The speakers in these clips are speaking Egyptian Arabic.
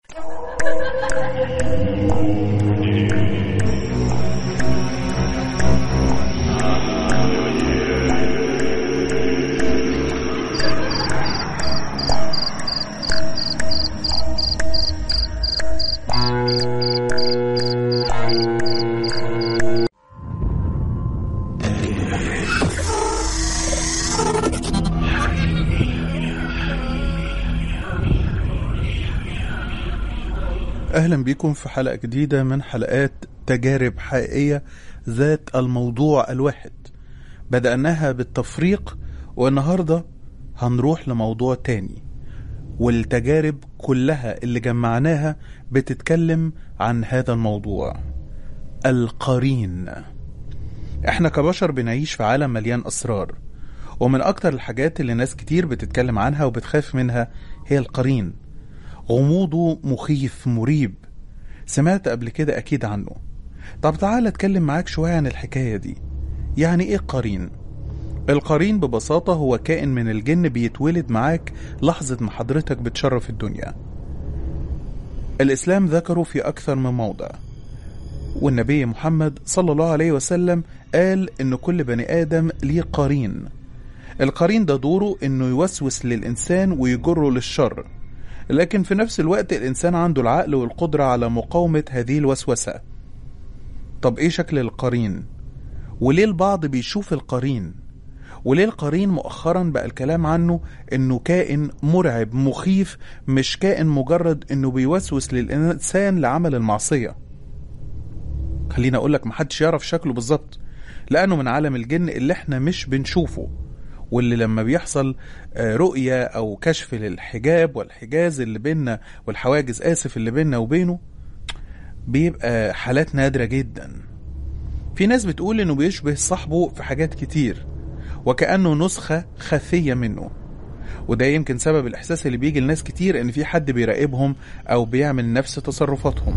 أهلا بكم في حلقة جديدة من حلقات تجارب حقيقية ذات الموضوع الواحد بدأناها بالتفريق والنهاردة هنروح لموضوع تاني والتجارب كلها اللي جمعناها بتتكلم عن هذا الموضوع القرين احنا كبشر بنعيش في عالم مليان أسرار ومن أكتر الحاجات اللي ناس كتير بتتكلم عنها وبتخاف منها هي القرين غموضه مخيف مريب سمعت قبل كده أكيد عنه طب تعال أتكلم معاك شوية عن الحكاية دي يعني إيه قرين؟ القرين ببساطة هو كائن من الجن بيتولد معاك لحظة ما حضرتك بتشرف الدنيا الإسلام ذكره في أكثر من موضع والنبي محمد صلى الله عليه وسلم قال إن كل بني آدم ليه قرين القرين ده دوره إنه يوسوس للإنسان ويجره للشر لكن في نفس الوقت الإنسان عنده العقل والقدرة على مقاومة هذه الوسوسة طب إيه شكل القرين؟ وليه البعض بيشوف القرين؟ وليه القرين مؤخرا بقى الكلام عنه انه كائن مرعب مخيف مش كائن مجرد انه بيوسوس للانسان لعمل المعصية خليني اقول لك محدش يعرف شكله بالظبط لانه من عالم الجن اللي احنا مش بنشوفه واللي لما بيحصل رؤية أو كشف للحجاب والحجاز اللي بيننا والحواجز آسف اللي بيننا وبينه بيبقى حالات نادرة جدا في ناس بتقول إنه بيشبه صاحبه في حاجات كتير وكأنه نسخة خفية منه وده يمكن سبب الإحساس اللي بيجي لناس كتير إن في حد بيراقبهم أو بيعمل نفس تصرفاتهم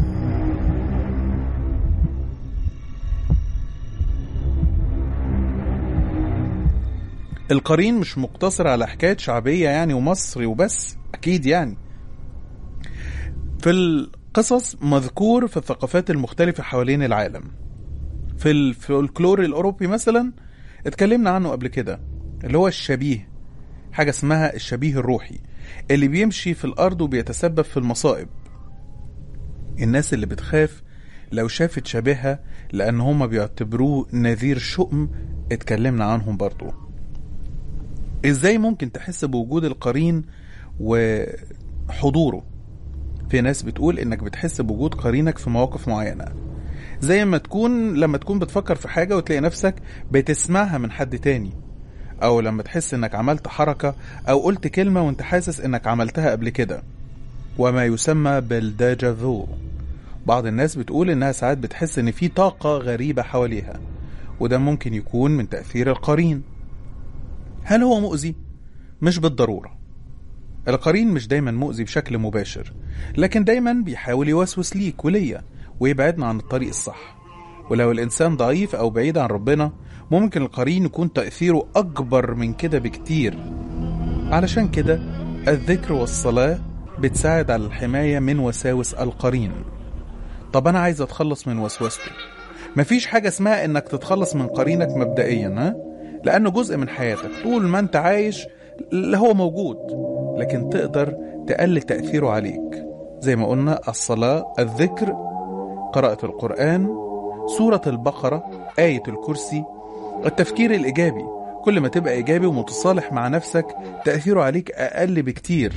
القرين مش مقتصر على حكاية شعبية يعني ومصري وبس أكيد يعني في القصص مذكور في الثقافات المختلفة حوالين العالم في الفولكلور الأوروبي مثلا اتكلمنا عنه قبل كده اللي هو الشبيه حاجة اسمها الشبيه الروحي اللي بيمشي في الأرض وبيتسبب في المصائب الناس اللي بتخاف لو شافت شبيهها لأن هما بيعتبروه نذير شؤم اتكلمنا عنهم برضو ازاي ممكن تحس بوجود القرين وحضوره في ناس بتقول انك بتحس بوجود قرينك في مواقف معينة زي ما تكون لما تكون بتفكر في حاجة وتلاقي نفسك بتسمعها من حد تاني او لما تحس انك عملت حركة او قلت كلمة وانت حاسس انك عملتها قبل كده وما يسمى بالداجا فو بعض الناس بتقول انها ساعات بتحس ان في طاقة غريبة حواليها وده ممكن يكون من تأثير القرين هل هو مؤذي؟ مش بالضرورة القرين مش دايما مؤذي بشكل مباشر لكن دايما بيحاول يوسوس ليك وليا ويبعدنا عن الطريق الصح ولو الإنسان ضعيف أو بعيد عن ربنا ممكن القرين يكون تأثيره أكبر من كده بكتير علشان كده الذكر والصلاة بتساعد على الحماية من وساوس القرين طب أنا عايز أتخلص من وسوسته مفيش حاجة اسمها إنك تتخلص من قرينك مبدئيا ها؟ لأنه جزء من حياتك طول ما أنت عايش هو موجود لكن تقدر تقلل تأثيره عليك زي ما قلنا الصلاة الذكر قراءة القرآن سورة البقرة آية الكرسي التفكير الإيجابي كل ما تبقى إيجابي ومتصالح مع نفسك تأثيره عليك أقل بكتير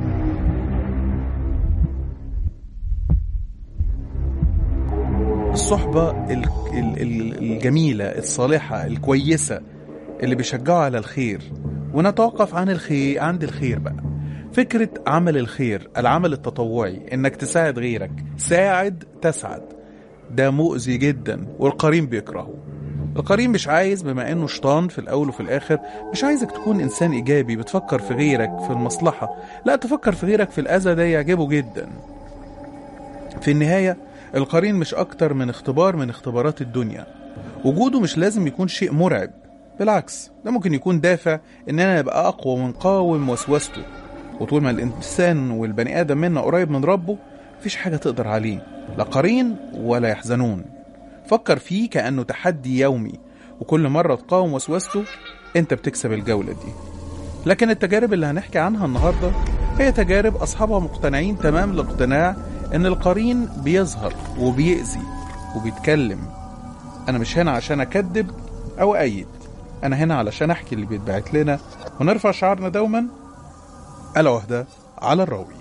الصحبة الجميلة الصالحة الكويسة اللي بيشجعوا على الخير ونتوقف عن الخير عند الخير بقى فكرة عمل الخير العمل التطوعي انك تساعد غيرك ساعد تسعد ده مؤذي جدا والقرين بيكرهه القرين مش عايز بما انه شيطان في الاول وفي الاخر مش عايزك تكون انسان ايجابي بتفكر في غيرك في المصلحة لا تفكر في غيرك في الاذى ده يعجبه جدا في النهاية القرين مش اكتر من اختبار من اختبارات الدنيا وجوده مش لازم يكون شيء مرعب بالعكس ده ممكن يكون دافع اننا نبقى اقوى ونقاوم وسوسته وطول ما الانسان والبني ادم منا قريب من ربه مفيش حاجة تقدر عليه لا قرين ولا يحزنون فكر فيه كأنه تحدي يومي وكل مرة تقاوم وسوسته انت بتكسب الجولة دي لكن التجارب اللي هنحكي عنها النهاردة هي تجارب أصحابها مقتنعين تمام الاقتناع إن القرين بيظهر وبيأذي وبيتكلم أنا مش هنا عشان أكذب أو أيد أنا هنا علشان أحكي اللي بيتبعت لنا ونرفع شعارنا دوما ألا وحدة على الراوي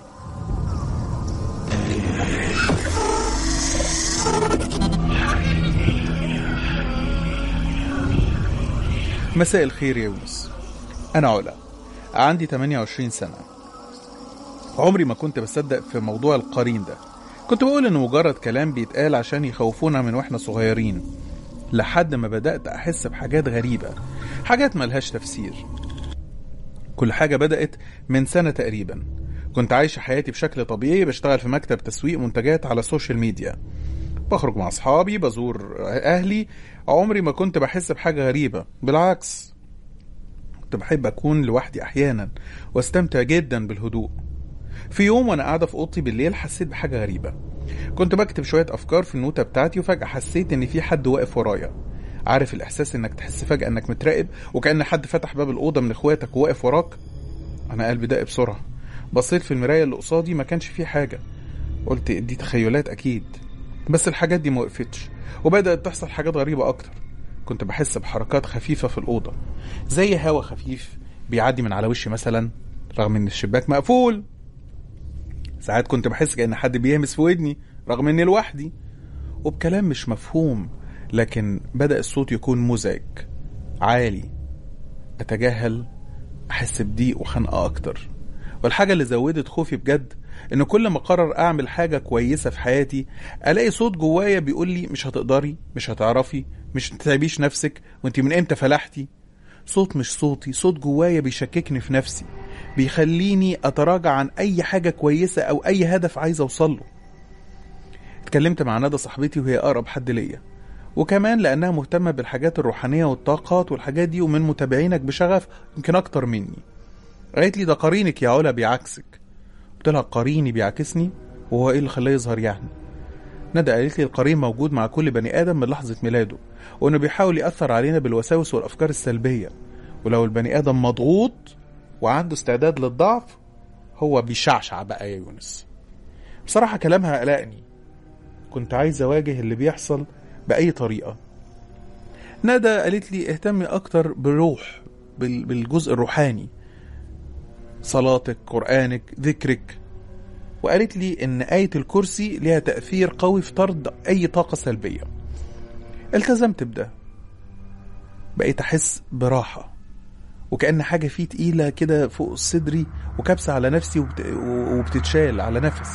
مساء الخير يا يونس أنا علا عندي 28 سنة عمري ما كنت بصدق في موضوع القرين ده كنت بقول إنه مجرد كلام بيتقال عشان يخوفونا من وإحنا صغيرين لحد ما بدأت أحس بحاجات غريبة حاجات ملهاش تفسير كل حاجة بدأت من سنة تقريبا كنت عايش حياتي بشكل طبيعي بشتغل في مكتب تسويق منتجات على السوشيال ميديا بخرج مع أصحابي بزور أهلي عمري ما كنت بحس بحاجة غريبة بالعكس كنت بحب أكون لوحدي أحيانا واستمتع جدا بالهدوء في يوم وأنا قاعدة في أوضتي بالليل حسيت بحاجة غريبة كنت بكتب شوية أفكار في النوتة بتاعتي وفجأة حسيت إن في حد واقف ورايا عارف الإحساس إنك تحس فجأة إنك متراقب وكأن حد فتح باب الأوضة من إخواتك وواقف وراك أنا قلبي دق بسرعة بصيت في المراية اللي قصادي ما كانش فيه حاجة قلت دي تخيلات أكيد بس الحاجات دي ما وقفتش وبدأت تحصل حاجات غريبة أكتر كنت بحس بحركات خفيفة في الأوضة زي هوا خفيف بيعدي من على وشي مثلا رغم إن الشباك مقفول ساعات كنت بحس كأن حد بيهمس في ودني رغم إني لوحدي وبكلام مش مفهوم لكن بدأ الصوت يكون مزعج عالي أتجاهل أحس بضيق وخنقة أكتر والحاجة اللي زودت خوفي بجد إن كل ما قرر أعمل حاجة كويسة في حياتي ألاقي صوت جوايا بيقول لي مش هتقدري مش هتعرفي مش تتعبيش نفسك وانت من امتى فلحتي صوت مش صوتي صوت جوايا بيشككني في نفسي بيخليني أتراجع عن أي حاجة كويسة أو أي هدف عايز أوصله اتكلمت مع ندى صاحبتي وهي أقرب حد ليا وكمان لأنها مهتمة بالحاجات الروحانية والطاقات والحاجات دي ومن متابعينك بشغف يمكن أكتر مني قالت لي ده قرينك يا علا بيعكسك قلت لها قريني بيعكسني وهو ايه اللي خلاه يظهر يعني ندى قالت لي القرين موجود مع كل بني ادم من لحظه ميلاده وانه بيحاول ياثر علينا بالوساوس والافكار السلبيه ولو البني ادم مضغوط وعنده استعداد للضعف هو بيشعشع بقى يا يونس بصراحه كلامها قلقني كنت عايز اواجه اللي بيحصل باي طريقه ندى قالت لي اهتمي اكتر بالروح بال- بالجزء الروحاني صلاتك قرآنك ذكرك وقالت لي إن آية الكرسي ليها تأثير قوي في طرد أي طاقة سلبية التزمت بده بقيت أحس براحة وكأن حاجة فيه تقيلة كده فوق صدري وكابسة على نفسي وبت... وبتتشال على نفسي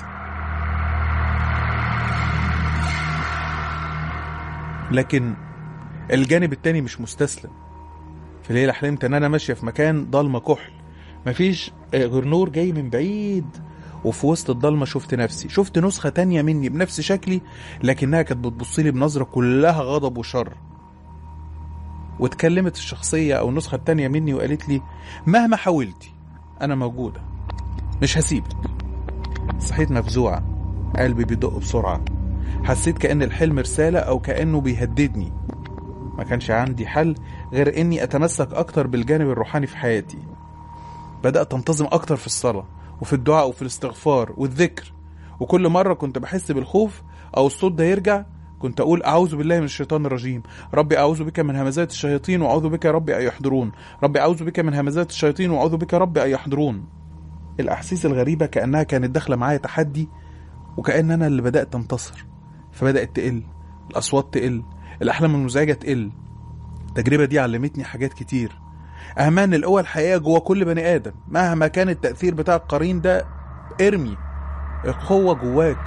لكن الجانب التاني مش مستسلم في ليلة حلمت إن أنا ماشية في مكان ضلمة كحل مفيش غير نور جاي من بعيد وفي وسط الضلمة شفت نفسي شفت نسخة تانية مني بنفس شكلي لكنها كانت بتبصلي بنظرة كلها غضب وشر واتكلمت الشخصية أو النسخة التانية مني وقالت لي مهما حاولتي أنا موجودة مش هسيبك صحيت مفزوعة قلبي بيدق بسرعة حسيت كأن الحلم رسالة أو كأنه بيهددني ما كانش عندي حل غير إني أتمسك أكتر بالجانب الروحاني في حياتي بدأت أنتظم أكتر في الصلاة وفي الدعاء وفي الاستغفار والذكر وكل مرة كنت بحس بالخوف أو الصوت ده يرجع كنت أقول أعوذ بالله من الشيطان الرجيم ربي أعوذ بك من همزات الشياطين وأعوذ بك ربي أن يحضرون ربي أعوذ بك من همزات الشياطين وأعوذ بك ربي أن يحضرون الأحاسيس الغريبة كأنها كانت داخلة معايا تحدي وكأن أنا اللي بدأت أنتصر فبدأت تقل الأصوات تقل الأحلام المزعجة تقل التجربة دي علمتني حاجات كتير أهمها إن القوة الحقيقية جوه كل بني آدم مهما كان التأثير بتاع القرين ده ارمي القوة جواك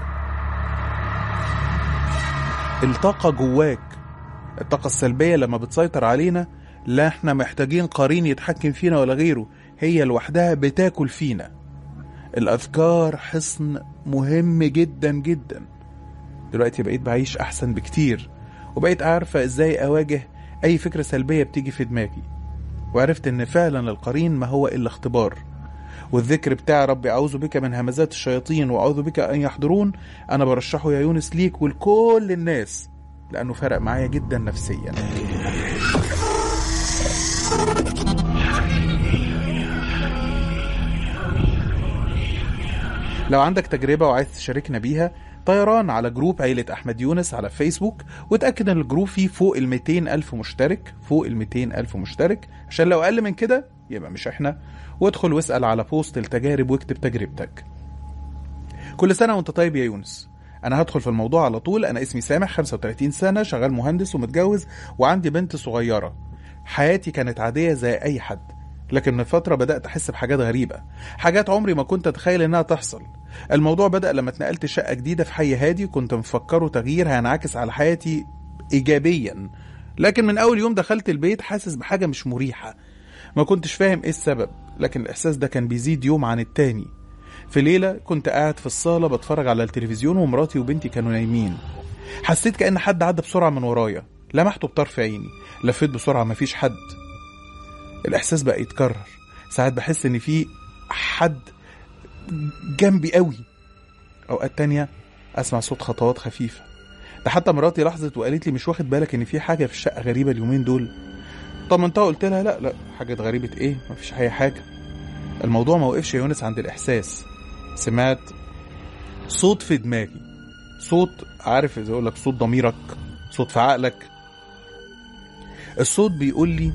الطاقة جواك الطاقة السلبية لما بتسيطر علينا لا احنا محتاجين قرين يتحكم فينا ولا غيره هي لوحدها بتاكل فينا الأذكار حصن مهم جدا جدا دلوقتي بقيت بعيش أحسن بكتير وبقيت عارفة إزاي أواجه أي فكرة سلبية بتيجي في دماغي وعرفت إن فعلا القرين ما هو إلا اختبار والذكر بتاع ربي أعوذ بك من همزات الشياطين وأعوذ بك أن يحضرون أنا برشحه يا يونس ليك ولكل الناس لأنه فرق معايا جدا نفسيا لو عندك تجربة وعايز تشاركنا بيها طيران على جروب عيلة أحمد يونس على فيسبوك وتأكد أن الجروب فيه فوق ال 200 ألف مشترك فوق ال 200 ألف مشترك عشان لو أقل من كده يبقى مش إحنا وادخل واسأل على بوست التجارب واكتب تجربتك كل سنة وانت طيب يا يونس أنا هدخل في الموضوع على طول أنا اسمي سامح 35 سنة شغال مهندس ومتجوز وعندي بنت صغيرة حياتي كانت عادية زي أي حد لكن من فترة بدأت أحس بحاجات غريبة حاجات عمري ما كنت أتخيل إنها تحصل الموضوع بدأ لما اتنقلت شقة جديدة في حي هادي كنت مفكره تغيير هينعكس على حياتي إيجابيا لكن من أول يوم دخلت البيت حاسس بحاجة مش مريحة ما كنتش فاهم إيه السبب لكن الإحساس ده كان بيزيد يوم عن التاني في ليلة كنت قاعد في الصالة بتفرج على التلفزيون ومراتي وبنتي كانوا نايمين حسيت كأن حد عدى بسرعة من ورايا لمحته بطرف عيني لفيت بسرعة مفيش حد الإحساس بقى يتكرر ساعات بحس إن في حد جنبي قوي أوقات تانية أسمع صوت خطوات خفيفة ده حتى مراتي لاحظت وقالت لي مش واخد بالك إن في حاجة في الشقة غريبة اليومين دول طمنتها قلت لها لا لا حاجة غريبة إيه مفيش أي حاجة الموضوع ما وقفش يا يونس عند الإحساس سمعت صوت في دماغي صوت عارف زي يقول لك صوت ضميرك صوت في عقلك الصوت بيقول لي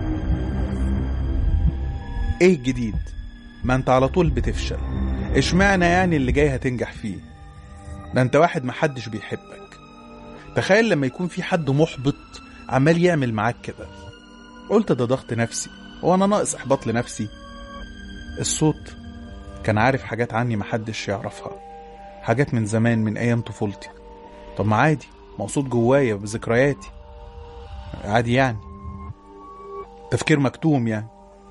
ايه الجديد ما انت على طول بتفشل اشمعنى يعني اللي جاي هتنجح فيه ده انت واحد محدش بيحبك تخيل لما يكون في حد محبط عمال يعمل معاك كده قلت ده ضغط نفسي وانا ناقص احباط لنفسي الصوت كان عارف حاجات عني محدش يعرفها حاجات من زمان من ايام طفولتي طب ما عادي مقصود جوايا بذكرياتي عادي يعني تفكير مكتوم يعني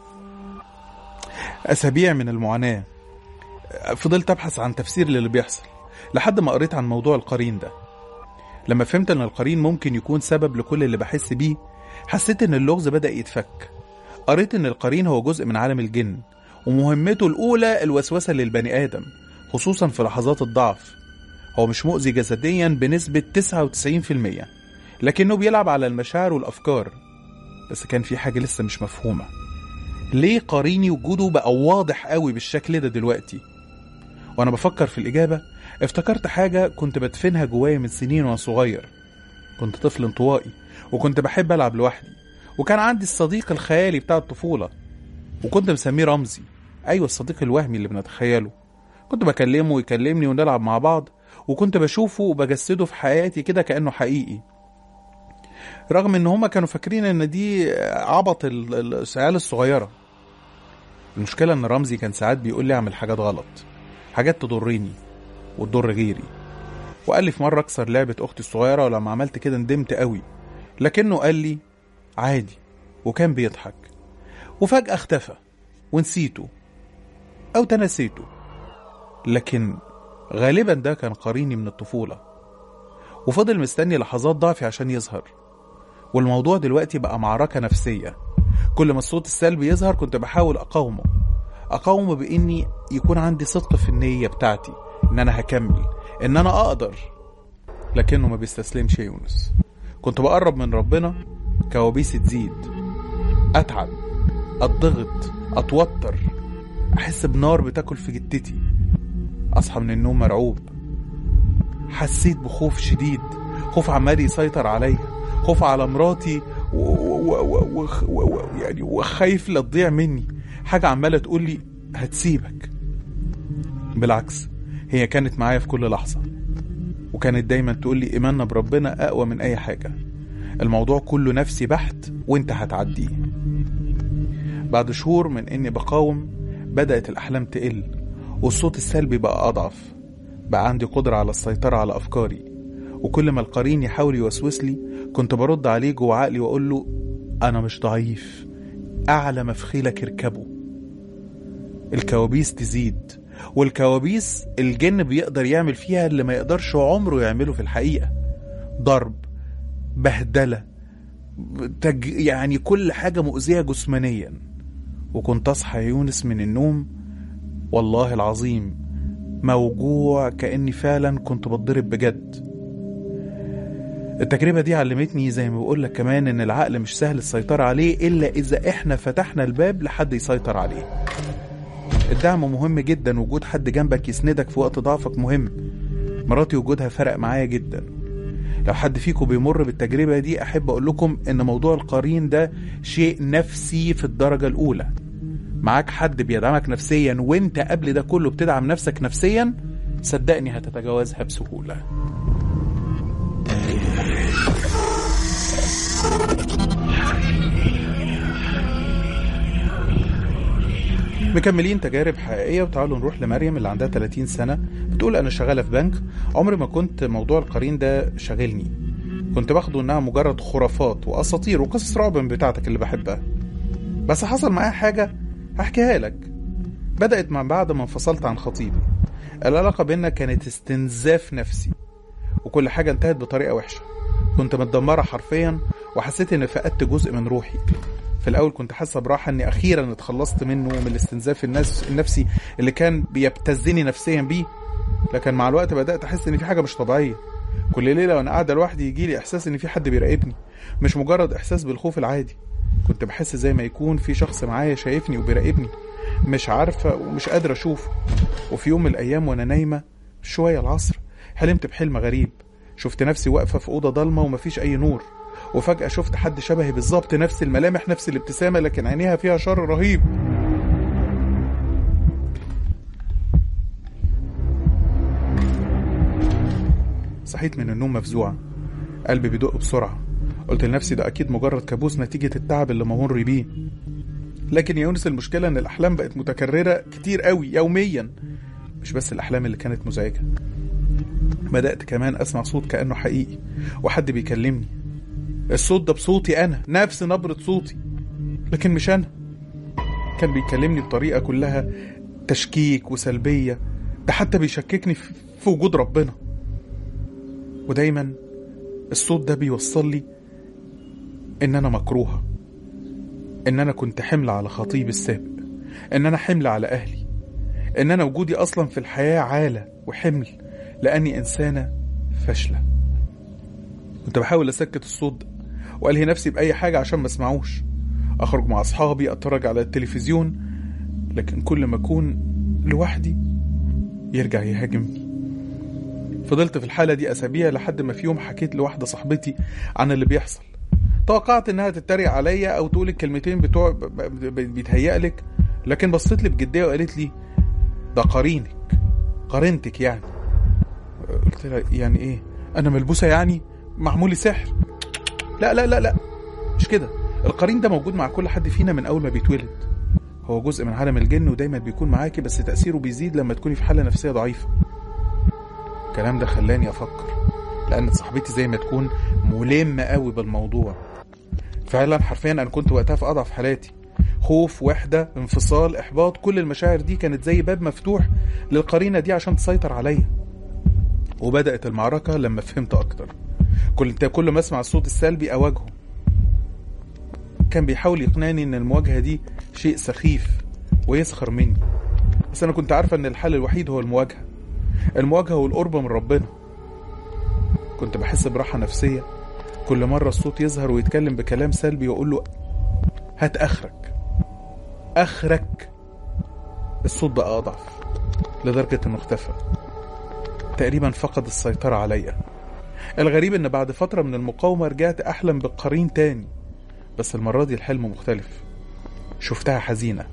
أسابيع من المعاناة فضلت أبحث عن تفسير للي بيحصل لحد ما قريت عن موضوع القرين ده لما فهمت إن القرين ممكن يكون سبب لكل اللي بحس بيه حسيت إن اللغز بدأ يتفك قريت إن القرين هو جزء من عالم الجن ومهمته الأولى الوسوسة للبني آدم خصوصا في لحظات الضعف هو مش مؤذي جسديا بنسبة 99% لكنه بيلعب على المشاعر والأفكار بس كان في حاجة لسه مش مفهومة ليه قريني وجوده بقى واضح قوي بالشكل ده دلوقتي وانا بفكر في الاجابه افتكرت حاجه كنت بدفنها جوايا من سنين وانا صغير كنت طفل انطوائي وكنت بحب العب لوحدي وكان عندي الصديق الخيالي بتاع الطفوله وكنت مسميه رمزي ايوه الصديق الوهمي اللي بنتخيله كنت بكلمه ويكلمني ونلعب مع بعض وكنت بشوفه وبجسده في حياتي كده كانه حقيقي رغم ان هما كانوا فاكرين ان دي عبط ال- ال- العيال الصغيره المشكله ان رمزي كان ساعات بيقول لي اعمل حاجات غلط حاجات تضرني وتضر غيري وقال لي في مره اكسر لعبه اختي الصغيره ولما عملت كده ندمت قوي لكنه قال لي عادي وكان بيضحك وفجاه اختفى ونسيته او تنسيته لكن غالبا ده كان قريني من الطفوله وفضل مستني لحظات ضعفي عشان يظهر والموضوع دلوقتي بقى معركة نفسية كل ما الصوت السلبي يظهر كنت بحاول أقاومه أقاومه بإني يكون عندي صدق في النية بتاعتي إن أنا هكمل إن أنا أقدر لكنه ما بيستسلمش يا يونس كنت بقرب من ربنا كوابيسي تزيد أتعب أتضغط أتوتر أحس بنار بتاكل في جتتي أصحى من النوم مرعوب حسيت بخوف شديد خوف عمال يسيطر عليا خوف على مراتي و... و... و... و... و... و... يعني وخايف لا تضيع مني حاجة عمالة تقول لي هتسيبك بالعكس هي كانت معايا في كل لحظة وكانت دايما تقول لي إيماننا بربنا أقوى من أي حاجة الموضوع كله نفسي بحت وانت هتعديه بعد شهور من اني بقاوم بدأت الأحلام تقل والصوت السلبي بقى أضعف بقى عندي قدرة على السيطرة على أفكاري وكل ما القرين يحاول يوسوس لي كنت برد عليه جوه عقلي وأقول له أنا مش ضعيف أعلى ما في خيلك اركبه الكوابيس تزيد والكوابيس الجن بيقدر يعمل فيها اللي ما يقدرش عمره يعمله في الحقيقة ضرب بهدلة تج... يعني كل حاجة مؤذية جسمانيا وكنت أصحى يا يونس من النوم والله العظيم موجوع كأني فعلا كنت بتضرب بجد التجربة دي علمتني زي ما بقول لك كمان إن العقل مش سهل السيطرة عليه إلا إذا إحنا فتحنا الباب لحد يسيطر عليه. الدعم مهم جدا وجود حد جنبك يسندك في وقت ضعفك مهم. مراتي وجودها فرق معايا جدا. لو حد فيكم بيمر بالتجربة دي أحب أقول لكم إن موضوع القرين ده شيء نفسي في الدرجة الأولى. معاك حد بيدعمك نفسيا وانت قبل ده كله بتدعم نفسك نفسيا صدقني هتتجاوزها بسهوله مكملين تجارب حقيقية وتعالوا نروح لمريم اللي عندها 30 سنة بتقول أنا شغالة في بنك عمري ما كنت موضوع القرين ده شاغلني كنت باخده إنها مجرد خرافات وأساطير وقصص رعب من بتاعتك اللي بحبها بس حصل معايا حاجة هحكيها لك بدأت من بعد ما انفصلت عن خطيبي العلاقة بينا كانت استنزاف نفسي وكل حاجة انتهت بطريقة وحشة كنت متدمرة حرفيا وحسيت اني فقدت جزء من روحي في الاول كنت حاسه براحه اني اخيرا اتخلصت منه من الاستنزاف الناس النفسي اللي كان بيبتزني نفسيا بيه لكن مع الوقت بدات احس ان في حاجه مش طبيعيه كل ليله وانا قاعده لوحدي يجي لي احساس ان في حد بيراقبني مش مجرد احساس بالخوف العادي كنت بحس زي ما يكون في شخص معايا شايفني وبيراقبني مش عارفه ومش قادره اشوفه وفي يوم من الايام وانا نايمه شويه العصر حلمت بحلم غريب شفت نفسي واقفه في اوضه ضلمه ومفيش اي نور وفجأة شفت حد شبهي بالظبط نفس الملامح نفس الابتسامة لكن عينيها فيها شر رهيب صحيت من النوم مفزوعة قلبي بيدق بسرعة قلت لنفسي ده أكيد مجرد كابوس نتيجة التعب اللي ممر بيه لكن يا يونس المشكلة إن الأحلام بقت متكررة كتير قوي يوميا مش بس الأحلام اللي كانت مزعجة بدأت كمان أسمع صوت كأنه حقيقي وحد بيكلمني الصوت ده بصوتي أنا نفس نبرة صوتي لكن مش أنا كان بيكلمني بطريقة كلها تشكيك وسلبية ده حتى بيشككني في وجود ربنا ودايما الصوت ده بيوصل لي إن أنا مكروهة إن أنا كنت حمل على خطيب السابق إن أنا حمل على أهلي إن أنا وجودي أصلا في الحياة عالة وحمل لأني إنسانة فاشلة كنت بحاول أسكت الصوت ده وألهي نفسي بأي حاجة عشان ما اسمعوش أخرج مع أصحابي أتفرج على التلفزيون لكن كل ما أكون لوحدي يرجع يهاجمني فضلت في الحالة دي أسابيع لحد ما في يوم حكيت لواحدة صاحبتي عن اللي بيحصل توقعت إنها تتريق عليا أو تقول الكلمتين بتوع بيتهيألك لكن بصيت لي بجدية وقالت لي ده قرينك قرينتك يعني قلت لها يعني ايه انا ملبوسه يعني معمولي سحر لا لا لا لا مش كده القرين ده موجود مع كل حد فينا من اول ما بيتولد هو جزء من عالم الجن ودايما بيكون معاكي بس تأثيره بيزيد لما تكوني في حالة نفسية ضعيفة الكلام ده خلاني أفكر لأن صاحبتي زي ما تكون ملمة قوي بالموضوع فعلا حرفيا أنا كنت وقتها في أضعف حالاتي خوف وحدة انفصال إحباط كل المشاعر دي كانت زي باب مفتوح للقرينة دي عشان تسيطر عليا وبدأت المعركة لما فهمت أكتر كنت كل ما أسمع الصوت السلبي أواجهه كان بيحاول يقنعني إن المواجهة دي شيء سخيف ويسخر مني بس أنا كنت عارفة إن الحل الوحيد هو المواجهة المواجهة والقرب من ربنا كنت بحس براحة نفسية كل مرة الصوت يظهر ويتكلم بكلام سلبي وأقول له هات آخرك آخرك الصوت بقى أضعف لدرجة إنه اختفى تقريبا فقد السيطرة عليا الغريب إن بعد فترة من المقاومة رجعت أحلم بالقرين تاني بس المرة دي الحلم مختلف شفتها حزينة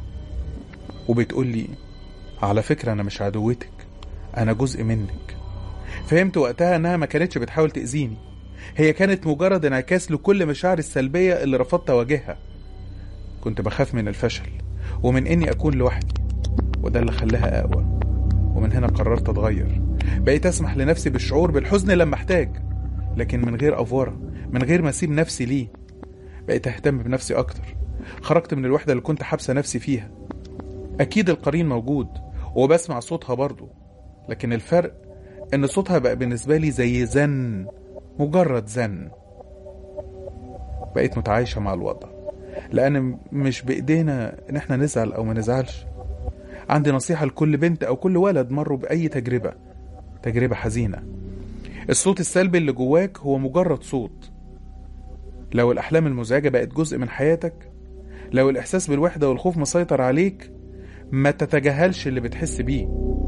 وبتقول لي على فكرة أنا مش عدوتك أنا جزء منك فهمت وقتها إنها ما كانتش بتحاول تأذيني هي كانت مجرد انعكاس لكل مشاعري السلبية اللي رفضت أواجهها كنت بخاف من الفشل ومن إني أكون لوحدي وده اللي خلاها أقوى ومن هنا قررت أتغير بقيت أسمح لنفسي بالشعور بالحزن لما أحتاج لكن من غير أفورة من غير ما أسيب نفسي ليه بقيت أهتم بنفسي أكتر خرجت من الوحدة اللي كنت حابسة نفسي فيها أكيد القرين موجود وبسمع صوتها برضه لكن الفرق إن صوتها بقى بالنسبة لي زي زن مجرد زن بقيت متعايشة مع الوضع لأن مش بإيدينا إن إحنا نزعل أو ما نزعلش عندي نصيحة لكل بنت أو كل ولد مروا بأي تجربة تجربة حزينة الصوت السلبي اللي جواك هو مجرد صوت لو الأحلام المزعجة بقت جزء من حياتك لو الإحساس بالوحدة والخوف مسيطر عليك ما تتجاهلش اللي بتحس بيه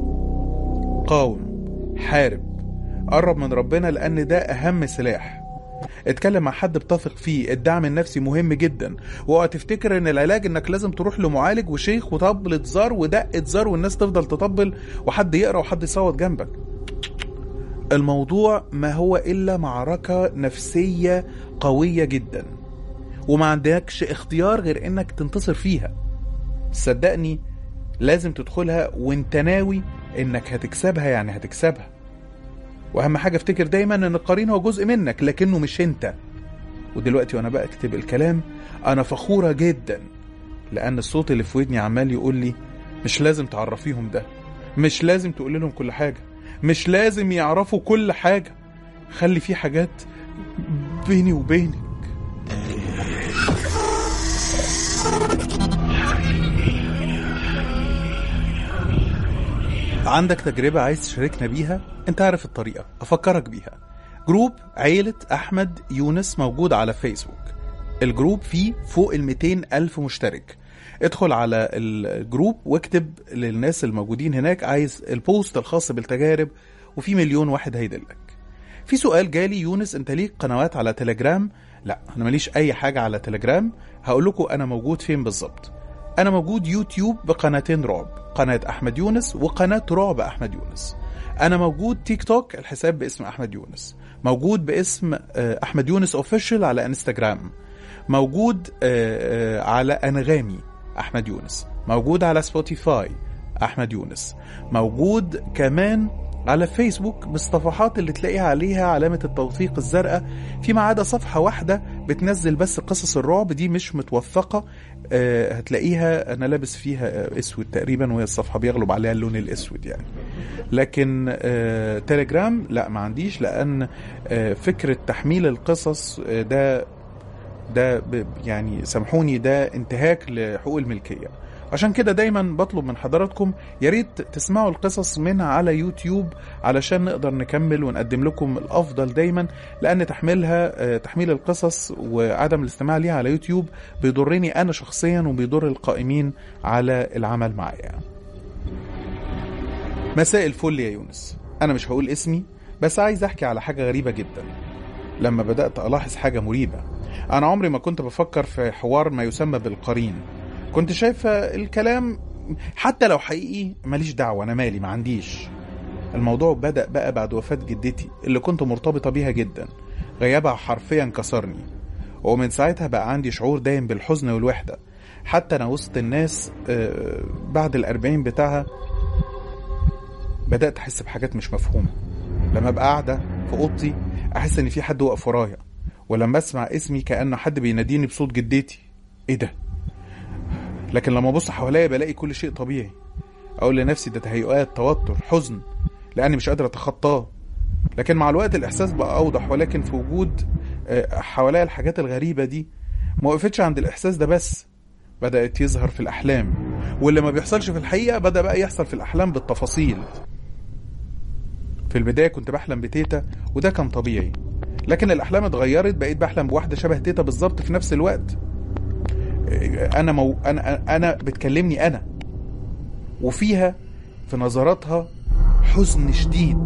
قاوم حارب قرب من ربنا لأن ده أهم سلاح اتكلم مع حد بتثق فيه الدعم النفسي مهم جدا واوعى تفتكر ان العلاج انك لازم تروح لمعالج وشيخ وطبلة زار ودقة زار والناس تفضل تطبل وحد يقرا وحد يصوت جنبك الموضوع ما هو الا معركة نفسية قوية جدا وما عندكش اختيار غير انك تنتصر فيها صدقني لازم تدخلها وانت ناوي انك هتكسبها يعني هتكسبها واهم حاجه افتكر دايما ان القرين هو جزء منك لكنه مش انت ودلوقتي وانا بكتب الكلام انا فخوره جدا لان الصوت اللي في ودني عمال يقول لي مش لازم تعرفيهم ده مش لازم تقول لهم كل حاجه مش لازم يعرفوا كل حاجه خلي في حاجات بيني وبينك عندك تجربة عايز تشاركنا بيها؟ انت عارف الطريقة أفكرك بيها جروب عيلة أحمد يونس موجود على فيسبوك الجروب فيه فوق ال 200 ألف مشترك ادخل على الجروب واكتب للناس الموجودين هناك عايز البوست الخاص بالتجارب وفي مليون واحد هيدلك في سؤال جالي يونس انت ليك قنوات على تليجرام لا انا ماليش اي حاجة على تليجرام هقول لكم انا موجود فين بالظبط انا موجود يوتيوب بقناتين رعب قناة احمد يونس وقناة رعب احمد يونس انا موجود تيك توك الحساب باسم احمد يونس موجود باسم احمد يونس اوفيشال على انستجرام موجود على انغامي احمد يونس موجود على سبوتيفاي احمد يونس موجود كمان على فيسبوك بالصفحات اللي تلاقيها عليها علامة التوثيق الزرقاء فيما عدا صفحة واحدة بتنزل بس قصص الرعب دي مش متوثقة أه هتلاقيها أنا لابس فيها أسود تقريبا وهي الصفحة بيغلب عليها اللون الأسود يعني لكن أه تليجرام لا ما عنديش لأن أه فكرة تحميل القصص ده ده يعني سامحوني ده انتهاك لحقوق الملكيه عشان كده دايما بطلب من حضراتكم يا ريت تسمعوا القصص منها على يوتيوب علشان نقدر نكمل ونقدم لكم الافضل دايما لان تحميلها تحميل القصص وعدم الاستماع ليها على يوتيوب بيضرني انا شخصيا وبيضر القائمين على العمل معايا مساء الفل يا يونس انا مش هقول اسمي بس عايز احكي على حاجه غريبه جدا لما بدات الاحظ حاجه مريبه انا عمري ما كنت بفكر في حوار ما يسمى بالقرين كنت شايفة الكلام حتى لو حقيقي ماليش دعوة أنا مالي ما عنديش الموضوع بدأ بقى بعد وفاة جدتي اللي كنت مرتبطة بيها جدا غيابها حرفيا كسرني ومن ساعتها بقى عندي شعور دايم بالحزن والوحدة حتى أنا وسط الناس بعد الأربعين بتاعها بدأت أحس بحاجات مش مفهومة لما أبقى قاعدة في أوضتي أحس إن في حد واقف ورايا ولما أسمع اسمي كأنه حد بيناديني بصوت جدتي إيه ده؟ لكن لما ابص حواليا بلاقي كل شيء طبيعي اقول لنفسي ده تهيؤات توتر حزن لاني مش قادر اتخطاه لكن مع الوقت الاحساس بقى اوضح ولكن في وجود حواليا الحاجات الغريبه دي ما وقفتش عند الاحساس ده بس بدات يظهر في الاحلام واللي ما بيحصلش في الحقيقه بدا بقى يحصل في الاحلام بالتفاصيل في البدايه كنت بحلم بتيتا وده كان طبيعي لكن الاحلام اتغيرت بقيت بحلم بواحده شبه تيتا بالظبط في نفس الوقت انا مو انا انا بتكلمني انا وفيها في نظراتها حزن شديد